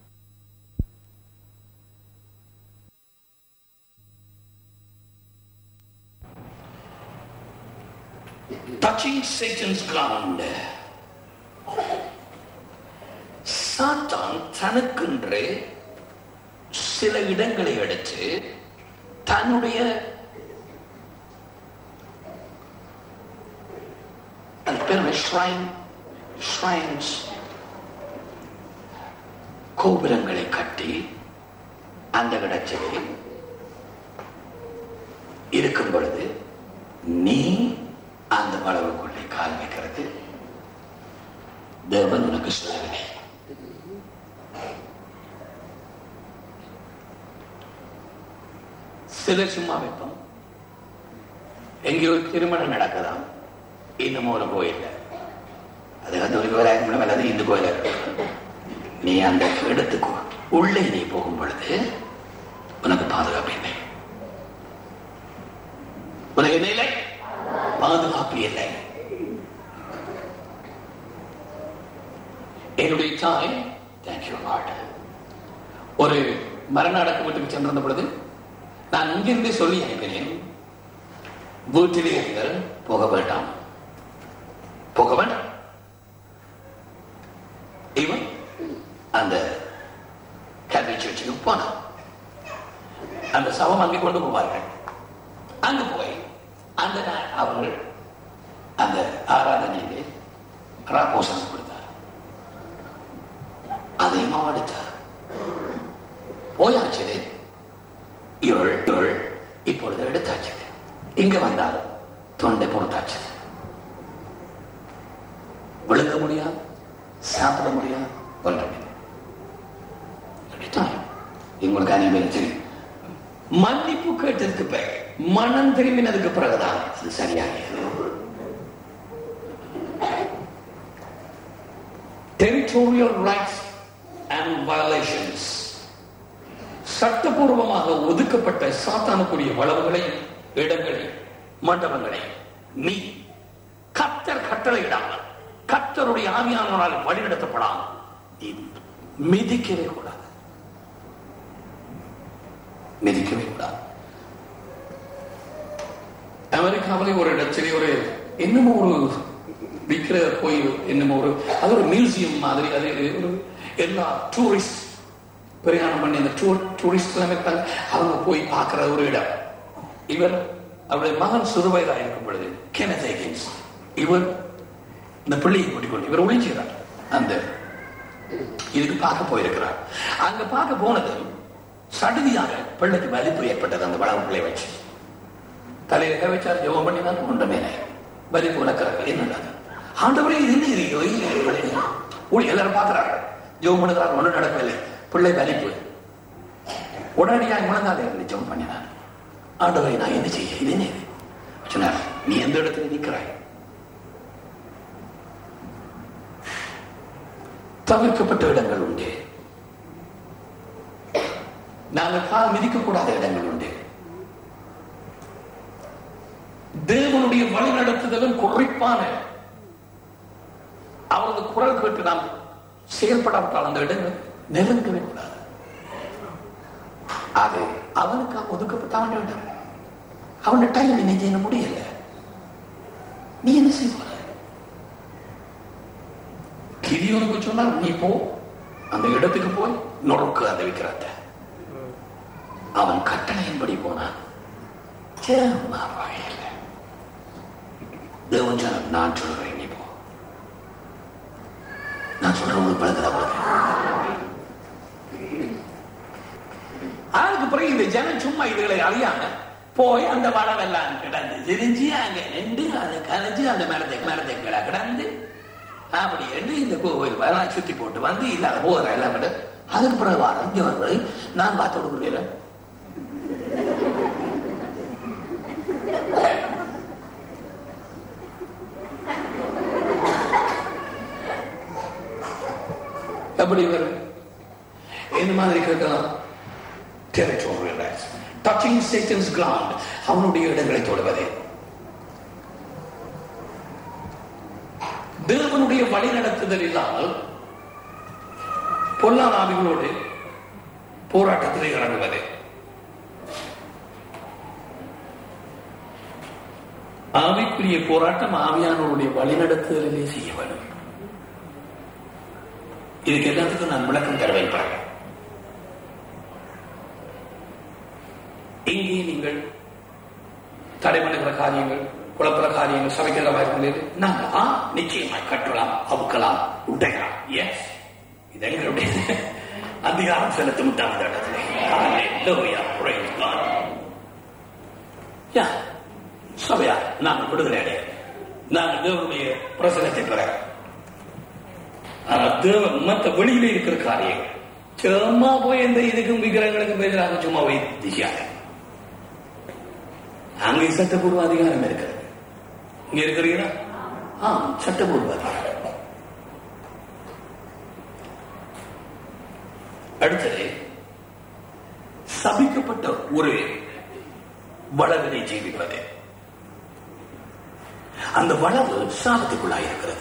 touching Satan's ground சாத்தான் தனக்கென்று சில இடங்களை எடுத்து தன்னுடைய பெருமை shrine shrines கோபுரங்களை கட்டி அந்த இடத்திலே இருக்கும் பொழுது நீ அந்த வளவுக்குள்ளே கால் வைக்கிறது தேவன் உனக்கு சொல்லவில்லை சிலர் சும்மா வைப்போம் எங்கேயோ ஒரு திருமணம் நடக்கலாம் இன்னும் ஒரு கோயில் அது கத்தோலிக்க கோயிலாக அல்லது இந்து கோயிலாக இருக்கலாம். நீ அந்த இடத்துக்கு உள்ளே நீ போகும் பொழுது உனக்கு பாதுகாப்பு இல்லை உனக்கு என்ன இல்லை பாதுகாப்பு இல்லை என்னுடைய தாய் தேங்க்யூ லார்ட் ஒரு மரண அடக்கமட்டுக்கு சென்றிருந்த பொழுது நான் இங்கிருந்து சொல்லி அனுப்பினேன் வீட்டிலே இருங்கள் போக வேண்டாம் போக வேண்டாம் இவன் அந்த கேத்தலிக் சர்ச்சுக்கு போனான் அந்த சவம் அங்கே கொண்டு போவார்கள் அங்கு போய் அந்த நாள் அவர்கள் அந்த ஆராதனையிலே ராப்போசனம் கொடுத்தார் அதையும் அவன் எடுத்தார் போயாச்சு இவள் இவள் இப்பொழுது எடுத்தாச்சு இங்க வந்தால் தொண்டை பொறுத்தாச்சு விழுங்க முடியாது சாப்பிட முடியாது ஒன்றுமே அப்படித்தான் உங்களுக்கு அனைவரும் தெரியும் மன்னிப்பு கேட்டதுக்கு பிறகு மனம் திரும்பினதுக்கு பிறகுதான் அது சரியாகியது territorial rights and violations சட்டபூர்வமாக ஒதுக்கப்பட்ட சாத்தானுக்குரிய வளவுகளை இடங்களை மண்டபங்களை நீ கத்தர் கட்டளையிடாமல் கத்தருடைய ஆவியானவரால் வழிநடத்தப்படாமல் நீ மிதிக்கவே கூடாது மிதிக்கவே கூடாது அமெரிக்காவிலே ஒரு இடத்திலே ஒரு இன்னும் ஒரு விற்கிற கோயில் இன்னும் ஒரு அது ஒரு மியூசியம் மாதிரி அது ஒரு எல்லா டூரிஸ்ட் பிரயாணம் பண்ணி அந்த டூர் டூரிஸ்ட் எல்லாம் இருக்காங்க அவங்க போய் பார்க்கிற ஒரு இடம் இவர் அவருடைய மகன் சிறுவயதாக இருக்கும் பொழுது கெனத் ஹேகின்ஸ் இவர் இந்த பிள்ளையை கூட்டிக் கொண்டு இவர் ஒளிஞ்சுகிறார் அந்த இதுக்கு பார்க்க போயிருக்கிறார் அங்க பார்க்க போனது சடுதியாக பிள்ளைக்கு வலிப்பு ஏற்பட்டது அந்த வளவு பிள்ளை வச்சு தலையில கை வச்சார் ஜெபம் பண்ணினார் ஒன்றுமே வலிப்பு உனக்கிறார்கள் என்னடா ஆண்டவரே இது என்ன இது ஊழி எல்லாரும் பார்க்கிறாங்க ஜெபம் பண்ணுகிறார் ஒன்றும் நடக்கவில்லை பிள்ளை வலிப்பு உடனடியாக முழங்கால இருந்து ஜெபம் பண்ணினார் ஆண்டவரை நான் என்ன செய்ய இது என்ன இது சொன்னார் நீ எந்த இடத்துல நிற்கிறாய் தவிர்க்கப்பட்ட இடங்கள் உண்டு நாங்கள் கால் மிதிக்கக்கூடாத இடங்கள் உண்டு தேவனுடைய வழிநடத்துதலும் குறிப்பான அவரது குரல் கேட்டு நாம் செயல்படாவிட்டால் அந்த இடங்கள் நெருங்கவே கூடாது அது அவனுக்கு ஒதுக்கப்பட்ட அவன் இடம் அவன் டைம் என்ன செய்ய முடியல நீ என்ன செய்வார் கிரியோனுக்கு சொன்னால் நீ போ அந்த இடத்துக்கு போய் நொறுக்கு அந்த விக்கிரத்தை அவன் கட்டளையின்படி போனான் சேமா வழியில் தேவன் சொன்னார், நான் சொல்றேன் நீ போ நான் சொல்றேன் உங்களுக்கு பழகிறா அதுக்கு பிறகு இந்த ஜனம் சும்மா இதுகளை அறியாம போய் அந்த வளவெல்லாம் கிடந்து திரிஞ்சு அங்க நின்று அதை கலைஞ்சு அந்த மரத்தை மரத்தை கிட கிடந்து அப்படி என்று இந்த கோவில் வரலாம் சுத்தி போட்டு வந்து இல்லாத போகிற எல்லாம் விட அதுக்கு பிறகு வர இங்க வருவது நான் பார்த்து கொடுக்குறேன் எப்படி வரும் இந்த மாதிரி கேட்கலாம் territorial rights touching Satan's ground அவனுடைய இடங்களை தொடுவது தேவனுடைய வழி நடத்துதல் இல்லாமல் பொல்லாதாவிகளோடு போராட்டத்திலே இறங்குவது ஆவிக்குரிய போராட்டம் ஆவியானவருடைய வழிநடத்துதலிலே செய்ய வேண்டும் இதுக்கு எல்லாத்துக்கும் நான் விளக்கம் தர வைப்பேன் இங்கே நீங்கள் தடை பண்ணுகிற காரியங்கள் குழப்பற காரியங்கள் சமைக்கிற வாய்ப்பு நாங்க ஆ நிச்சயமாய் கட்டலாம் அவுக்கலாம் உடைக்கலாம் எஸ் இது எங்களுடைய அதிகாரம் செலுத்த முட்டாத இடத்துல Hallelujah, praise God. Yeah. சபையா நாங்கள் விடுதலை அடைய நாங்கள் தேவனுடைய பிரசனத்தை பெற ஆனா தேவ மத்த வெளியில இருக்கிற காரியங்கள் சும்மா போய் எந்த இதுக்கும் விக்கிரகங்களுக்கும் எதிராக சும்மா போய் திசையாக அங்கே சட்டப்பூர்வ அதிகாரம் இருக்கிறது இங்க இருக்கிறீங்களா ஆ சட்டப்பூர்வ அதிகாரம் அடுத்தது சபிக்கப்பட்ட ஒரு வளவினை ஜீவிப்பது அந்த வளவு சாபத்துக்குள்ளாக இருக்கிறது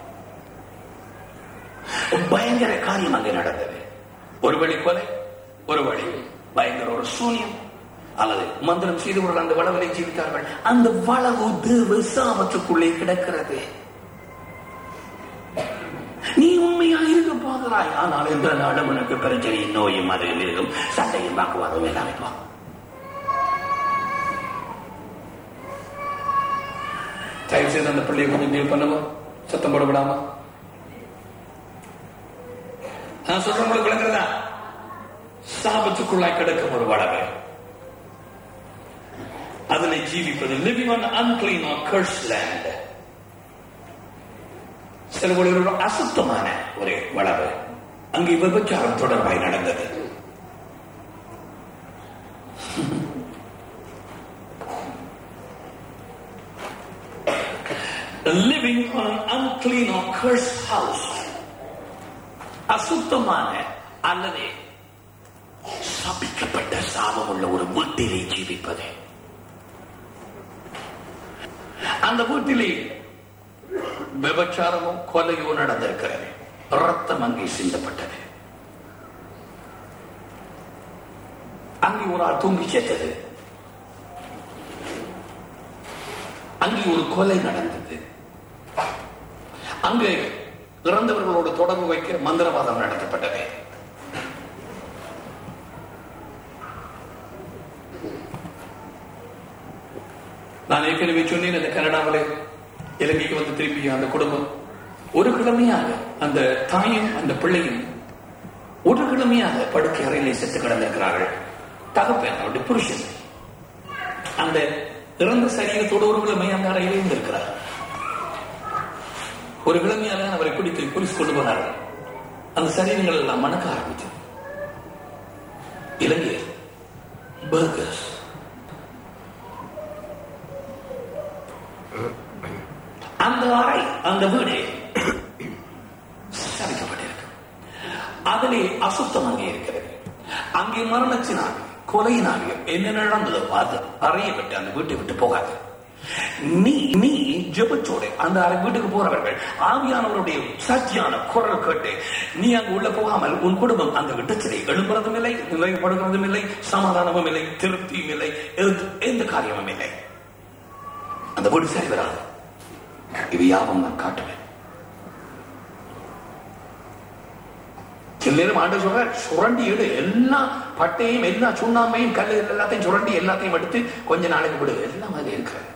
பயங்கர காரியம் அங்கே நடந்தது ஒரு வழி கொலை ஒரு வழி பயங்கர ஒரு சூன்யம் அல்லது மந்திரம் செய்தவர்கள் அந்த வளவிலை ஜீவித்தார்கள் அந்த வளவு தேவ சாபத்துக்குள்ளே கிடக்கிறது நீ உண்மையா இருக்க போகிறாய் ஆனால் எந்த நாளும் உனக்கு பிரச்சனையும் நோயும் அதுவும் இருக்கும் சண்டையும் வாக்குவாதம் எல்லாம் வைப்பான் தயவு செய்து அந்த பிள்ளையை கொஞ்சம் டீல் பண்ணுவோம் சத்தம் போட விடாம நான் சொல்ற உங்களுக்கு விளங்குறதா சாபத்துக்குள்ளாய் கிடக்கும் ஒரு வளவை அதில் ஜீவிப்பது living on unclean or curse land சில ஒரு அசுத்தமான ஒரு வளவு அங்கு விபச்சாரம் தொடர்பாய் நடந்தது living on an unclean or cursed house அசுத்தமான அல்லது சபிக்கப்பட்ட சாபம் உள்ள ஒரு வீட்டிலே ஜீவிப்பது அந்த வீட்டிலே விபச்சாரமும் கொலையோ நடந்திருக்கிறது ரத்தம் அங்கே சிந்தப்பட்டது அங்கே ஒரு ஆள் தூங்கி செத்தது அங்கே ஒரு கொலை நடந்தது அங்கு இறந்தவர்களோடு தொடர்பு வைக்க மந்திரவாதம் நடத்தப்பட்டது நான் ஏற்கனவே சொன்னேன் அந்த கனடாவில் இலங்கைக்கு வந்து திரும்பி அந்த குடும்பம் ஒரு கிழமையாக அந்த தாயும் அந்த பிள்ளையும் ஒரு கிழமையாக படுக்கை அறையிலே செத்து கிடந்திருக்கிறார்கள் தகப்பன் அவருடைய புருஷன் அந்த இறந்த சரீரத்தோடு ஒரு கிழமை அந்த அறையிலே இருந்திருக்கிறார் ஒரு கிழமையாக அவரை பிடித்து போலீஸ் கொண்டு போனார்கள் அந்த சரீரங்கள் எல்லாம் மணக்க ஆரம்பித்தது இலங்கையில் பர்கர்ஸ் அந்த அறை அந்த வீடு சரிக்கப்பட்டிருக்கு அதிலே அசுத்தம் அங்கே இருக்கிறது அங்கே மரணத்தினால் கொலையினாலே என்ன நடந்ததை பார்த்து அறையை விட்டு அந்த வீட்டை விட்டு போகாது நீ நீ ஜெபச்சோட அந்த அறை வீட்டுக்கு போறவர்கள் ஆவியானவருடைய சத்தியான குரல் கேட்டு நீ அங்கு உள்ள போகாமல் உன் குடும்பம் அந்த இடத்திலே எழும்புறதும் இல்லை நிலைப்படுகிறதும் இல்லை சமாதானமும் இல்லை திருப்தியும் இல்லை எந்த- எந்த காரியமும் இல்லை அந்த வீடு சரி வராது இது யாவும் நான் காட்டுவேன் சில நேரம் ஆண்டு சொல்ற சுரண்டி எடு எல்லா பட்டையும் எல்லா சுண்ணாம்பையும் கல்லு எல்லாத்தையும் சுரண்டி எல்லாத்தையும் எடுத்து கொஞ்ச நாளைக்கு விடு எல்லாம் அதுல இருக்கிறது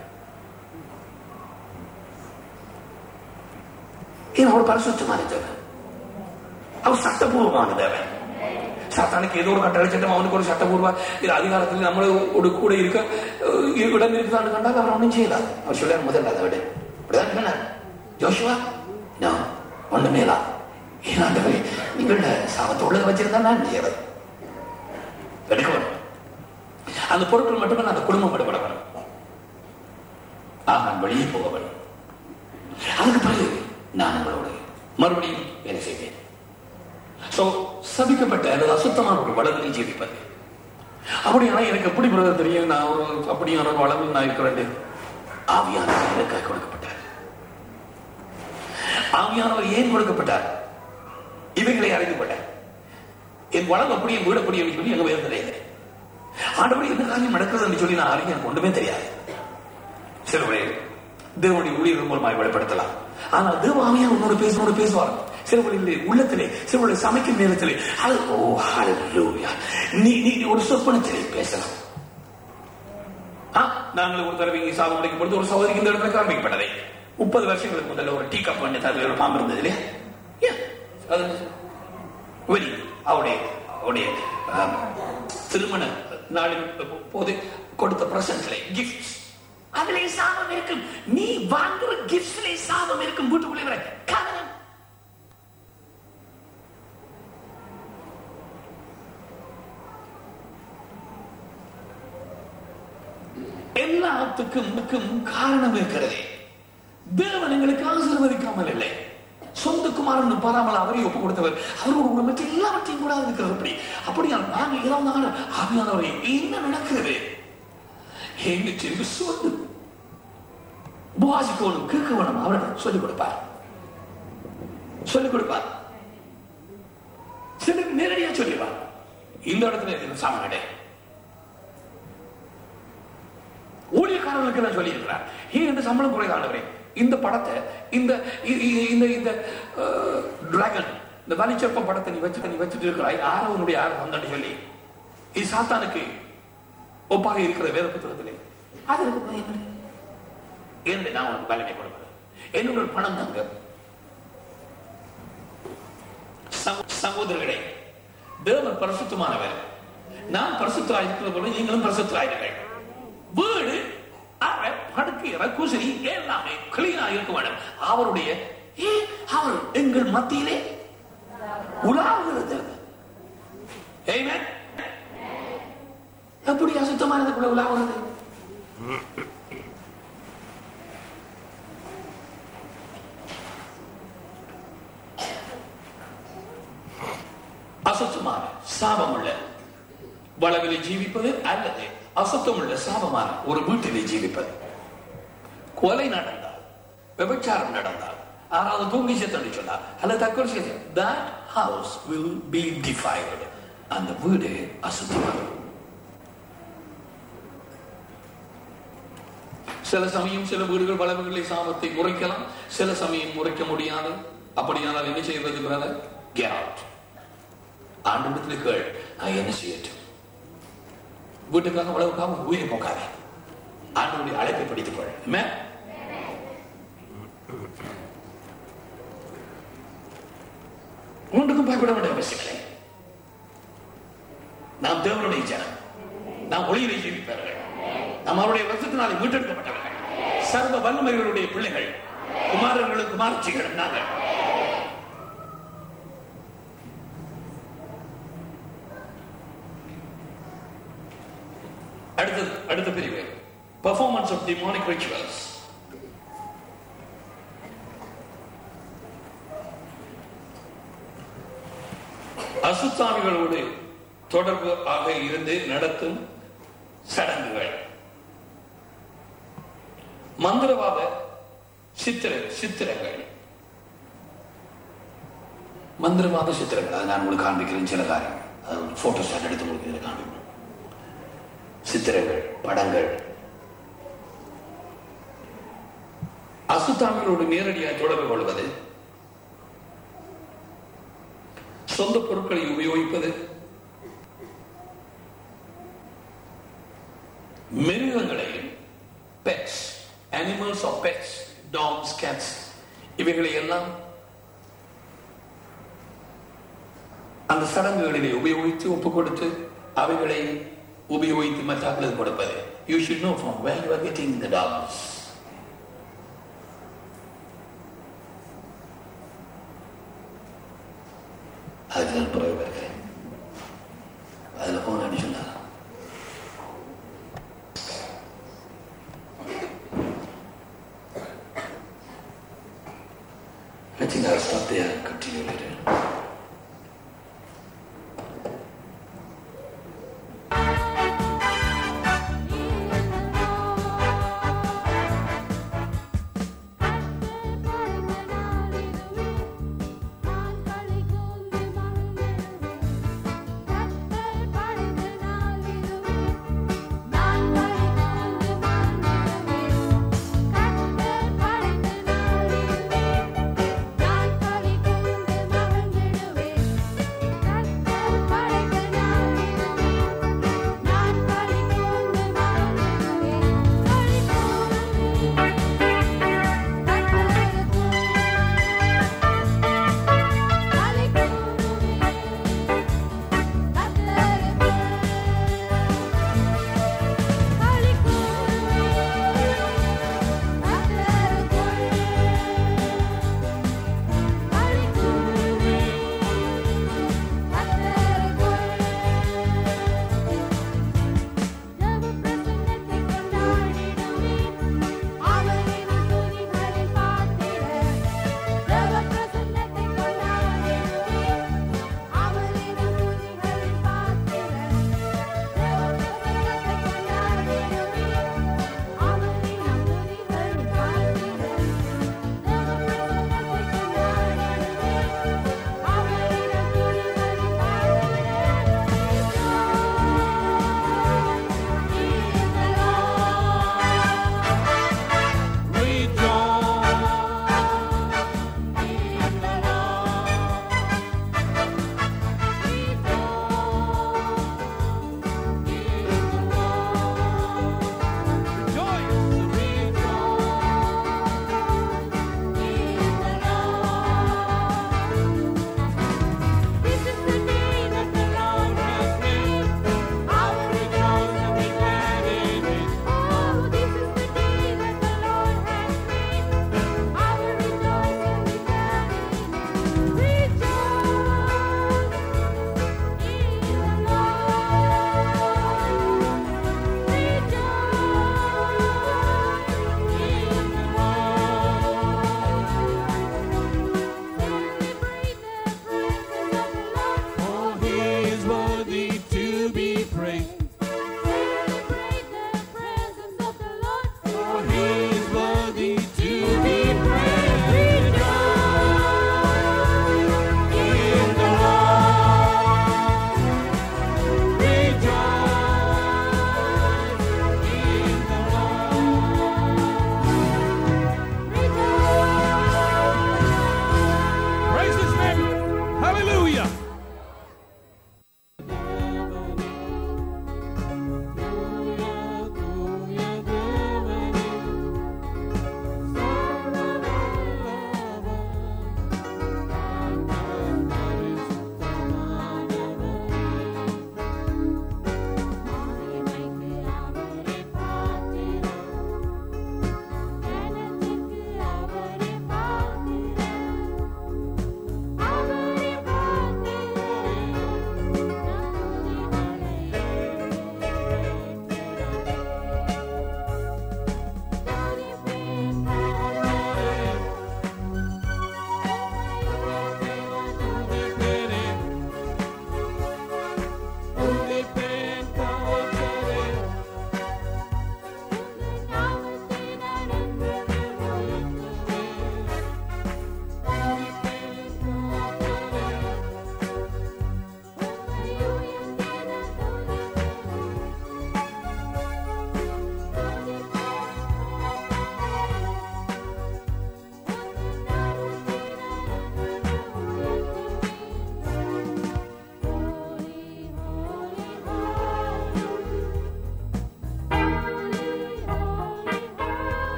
ஏன் அவர் பரிசுத்தமான தேவன் அவர் சட்டபூர்வமான தேவன் சாத்தானுக்கு ஏதோ ஒரு கட்டளை சட்டம் அவனுக்கு ஒரு சட்டபூர்வ இது அதிகாரத்தில் நம்மளோட கூட இருக்க அஹ், இடம் இருக்குதான்னு கண்டால் அவர் ஒன்றும் செய்யலாம் அவர் சொல்ல முதல்ல அதை விடு அப்படிதான் சொன்னார் ஜோஷுவா நோ ஒண்ணுமே இல்ல ஏன்னாண்டவரே நீங்கள சாபத்தோடு வச்சிருந்தா நான் செய்யறது எடுக்க வேணும் அந்த பொருட்கள் மட்டுமே அந்த குடும்பம் விடுபட வேணும் நான் வெளியே போக வேணும் அதுக்கு பிறகு நான் உங்களோட மறுபடியும் வேலை செய்வேன் சோ சபிக்கப்பட்ட அல்லது அசுத்தமான ஒரு வளர்ந்து ஜீவிப்பது அப்படியானா எனக்கு எப்படி பிரதர் தெரியும் நான் ஒரு அப்படியான ஒரு வளவில் நான் இருக்கிறேன் ஆவியானவர் எனக்காக கொடுக்கப்பட்டார் ஆவியானவர் ஏன் கொடுக்கப்பட்டார் இவைகளை அறிந்து கொள்ள என் வளம் அப்படியே வீடு அப்படியே சொல்லி எங்க வேதனை இல்லை ஆண்டவரே என்ன காரியம் நடக்குதுன்னு சொல்லி நான் அறிய எனக்கு ஒன்றுமே தெரியாது சிலவரே தேவனுடைய ஊழியர்கள் மூலமாக வெளிப்படுத்தலாம் ஆனால் தேவ ஆவியா உன்னோட பேசுவோடு பேசுவார் சிலவழில் உள்ளத்திலே சிலவழி சமைக்கும் நேரத்திலே அது ஓ ஹalleluya நீ நீ ஒரு சொப்பனத்திலே பேசலாம் ஆ, நாங்கள் ஒரு தடவை இங்கே சாதம் முடிக்கும் பொழுது ஒரு சகோதரிக்கு இந்த இடத்துல காண்பிக்கப்பட்டதை முப்பது வருஷங்களுக்கு முதல்ல ஒரு டீ கப் பண்ணி தரல ஒரு பாம்பு இருந்தது இல்லையா Yeah. அது வெளி அவருடைய அவருடைய ஆம், திருமண நாளின் போது கொடுத்த பிரசன்ஸ்ல கிஃப்ட்ஸ் அதிலே சாபம் இருக்கும் நீ வாங்குற கிஃப்ட்ஸ்லே சாபம் இருக்கும் வீட்டுக்குள்ளே வர கவனம் எல்லாத்துக்கும் மிக்கும் காரணம் இருக்கிறதே தேவன் எங்களுக்கு ஆசீர்வதிக்காமல் இல்லை சொந்த குமாரன் பாராமல் அவரை ஒப்பு கொடுத்தவர் அவரோட குடும்பத்தை எல்லாவற்றையும் கூட இருக்கிறது அப்படி அப்படியால் நாங்கள் இறந்தாலும் ஆவியானவரை என்ன நடக்கிறது எங்க சென்று சொல்லு வாசிக்கணும் கேட்க வேணும் அவரிடம் சொல்லிக் கொடுப்பார் சொல்லிக் கொடுப்பார் சிலருக்கு நேரடியா சொல்லிடுவார் இந்த இடத்துல இருக்கிற சாமனடே ஊழியக்காரர்களுக்கு நான் சொல்லியிருக்கிறார் ஏன் இந்த சம்பளம் குறைதானவரே இந்த படத்தை இந்த இ- இ- இந்த இந்த டிராகன் இந்த வலிச்சப்பம் படத்தை நீ வச்சு நீ வச்சுட்டு இருக்கிறாய் ஆரவனுடைய ஆரம் வந்தான்னு சொல்லி இது சாத்தானுக்கு ஒப்பாக இருக்கிற வேத புத்தகத்திலே அதற்கு பயப்படு என்று நான் உனக்கு பலனை கொடுப்பேன் என்னோட ஒரு பணம் தாங்க சகோ- சகோதரர்களே தேவன் பரிசுத்தமானவர் நான் பரிசுத்தராய் இருக்கிறது போல நீங்களும் பரிசுத்தராயிருங்கள் வீடு அறை படுக்கை அறை குசிரி எல்லாமே கிளீனா இருக்க வேண்டும் அவருடைய ஏ, அவர் எங்கள் மத்தியிலே உலாவுகிறது Amen. எப்படி அசுத்தமானதுக்குள்ள உலாவுறது அசுத்தமான சாபமுள்ள வளவிலே ஜீவிப்பது அல்லது அசுத்தமுள்ள சாபமான ஒரு வீட்டிலே ஜீவிப்பது கொலை நடந்தால் விபச்சாரம் நடந்தால் யாராவது தூங்கி செத்தடி சொன்னார் அல்லது தற்கொலை செய்ய that house will be defiled அந்த வீடு அசுத்தமாகும் சில சமயம் சில வீடுகள் வளவுகளை சாபத்தை குறைக்கலாம் சில சமயம் குறைக்க முடியாது அப்படியானால் என்ன செய்வது பிரதர் get out ஆண்டவத்தில் கேள் நான் என்ன செய்யட்டும் வீட்டுக்காக உழவுக்காக உயிரை போக்காத ஆண்டவருடைய அழைப்பை படித்துக் கொள் Amen? ஒன்றுக்கும் பயப்பட வேண்டிய அவசியம் இல்லை நாம் தேவனுடைய ஜனம் நாம் ஒளியிலே ஜீவிப்பவர்கள் நாம் அவருடைய வருஷத்தினாலே மீட்டெடுக்கப்பட்டவர்கள் சர்வ வல்லமைகளுடைய பிள்ளைகள் குமாரர்களும் குமாரச்சிகளும் நாங்கள் அடுத்தது அடுத்த பிரிவு performance of demonic rituals அசுத்தாமிகளோடு தொடர்பு ஆக இருந்து நடத்தும் சடங்குகள் மந்திரவாத சித்திர சித்திரங்கள் மந்திரவாத சித்திரங்கள் அதை நான் உங்களுக்கு காண்பிக்கிறேன் சில காரியம் போட்டோ ஸ்டாட் எடுத்து உங்களுக்கு இதில் காண்பிக்கிறேன் சித்திரங்கள் படங்கள் அசுத்தாமிகளோடு நேரடியாக தொடர்பு கொள்வது சொந்த பொருட்களை உபயோகிப்பது மிருகங்களையும் pets animals of pets dogs cats இவைகளை எல்லாம் அந்த சடங்குகளிலே உபயோகித்து ஒப்பு கொடுத்து அவைகளை உபயோகித்து மற்றவர்களுக்கு கொடுப்பது you should know from where you are getting the dollars அதுக்கு நான் பிறகு வருகிறேன் அதில் போன சொன்னார் I think I'll stop there and continue later.
நான் களை கொண்டு மறந்தேன்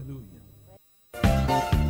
Hallelujah.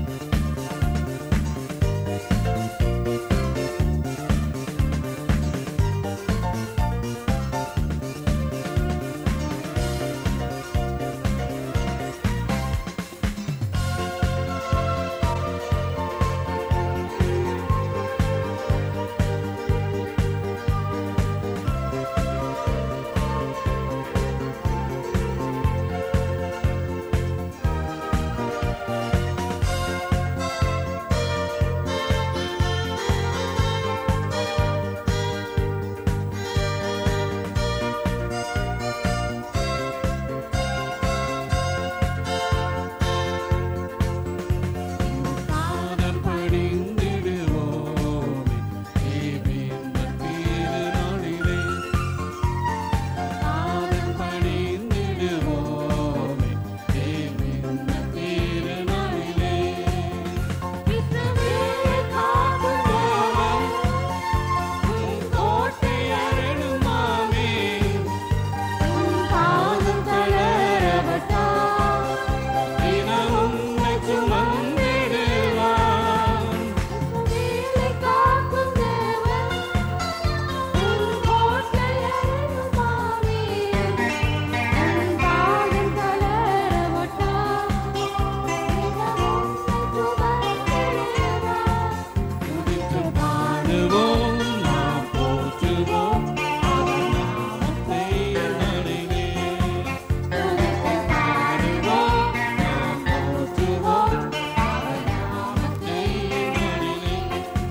பாதம் படிந்திடுவோமே தேவின் திருநாளிலே பாதம் படிந்திடுவோமே தேவின் திருநாளிலே கோட்டை அருளுமாமே தினமும் உன்னை சுமந்திடுவான் துதித்து பாடுவோம் நாம் போற்றுவோம் அவர் நாமத்தை நடுவே பாடுவோம் நாம் போற்றுவோம் அவர் நாமத்தை நடுவே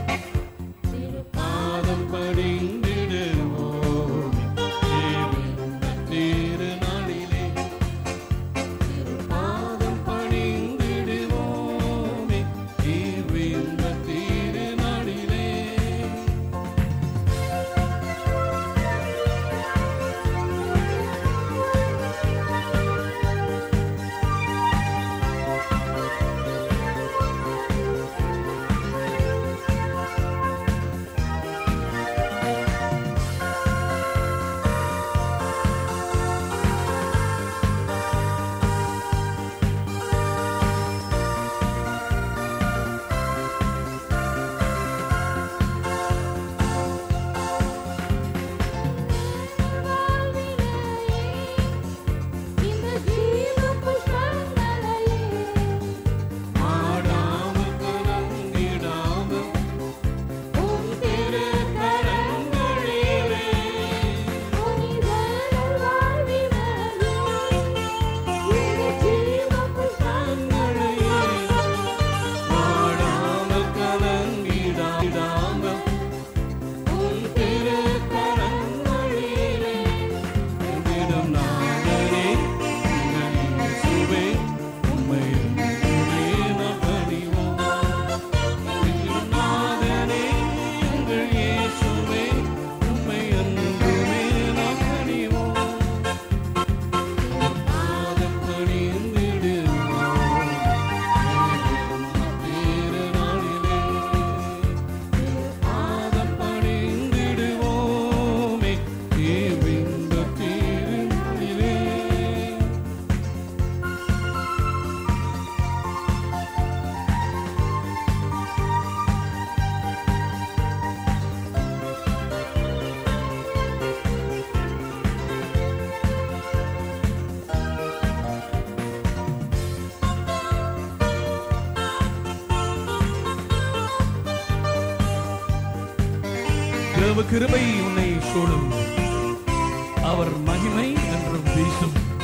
பாதம் படிந்திடுவோம் தேவன் திருநாளிலே பாதம் படிந்திடுவோமே தேவன் திருநாளிலே ஆடாமல் கலங்கிடாமல் திரு கரங்களிலே ஆடாமல் கலங்கிடாமல் திரு கரங்களிலே என்னிடம் நாதனே எங்கள் இயேசுவே உம்மை என்றுமே நான் பணிவோம் என்னிடம் நாதனே எங்கள் இயேசுவே உம்மை என்றுமே நான் பணிவோம் பாதம் பணிந்திடுவோம் திருநாளிலே பாதம் பணிந்திடுவோமே தேவிந்த திருநாளிலே
கிருப கிருபை உன்னை சூழும் அவர் மகிமை என்றும் வீசும்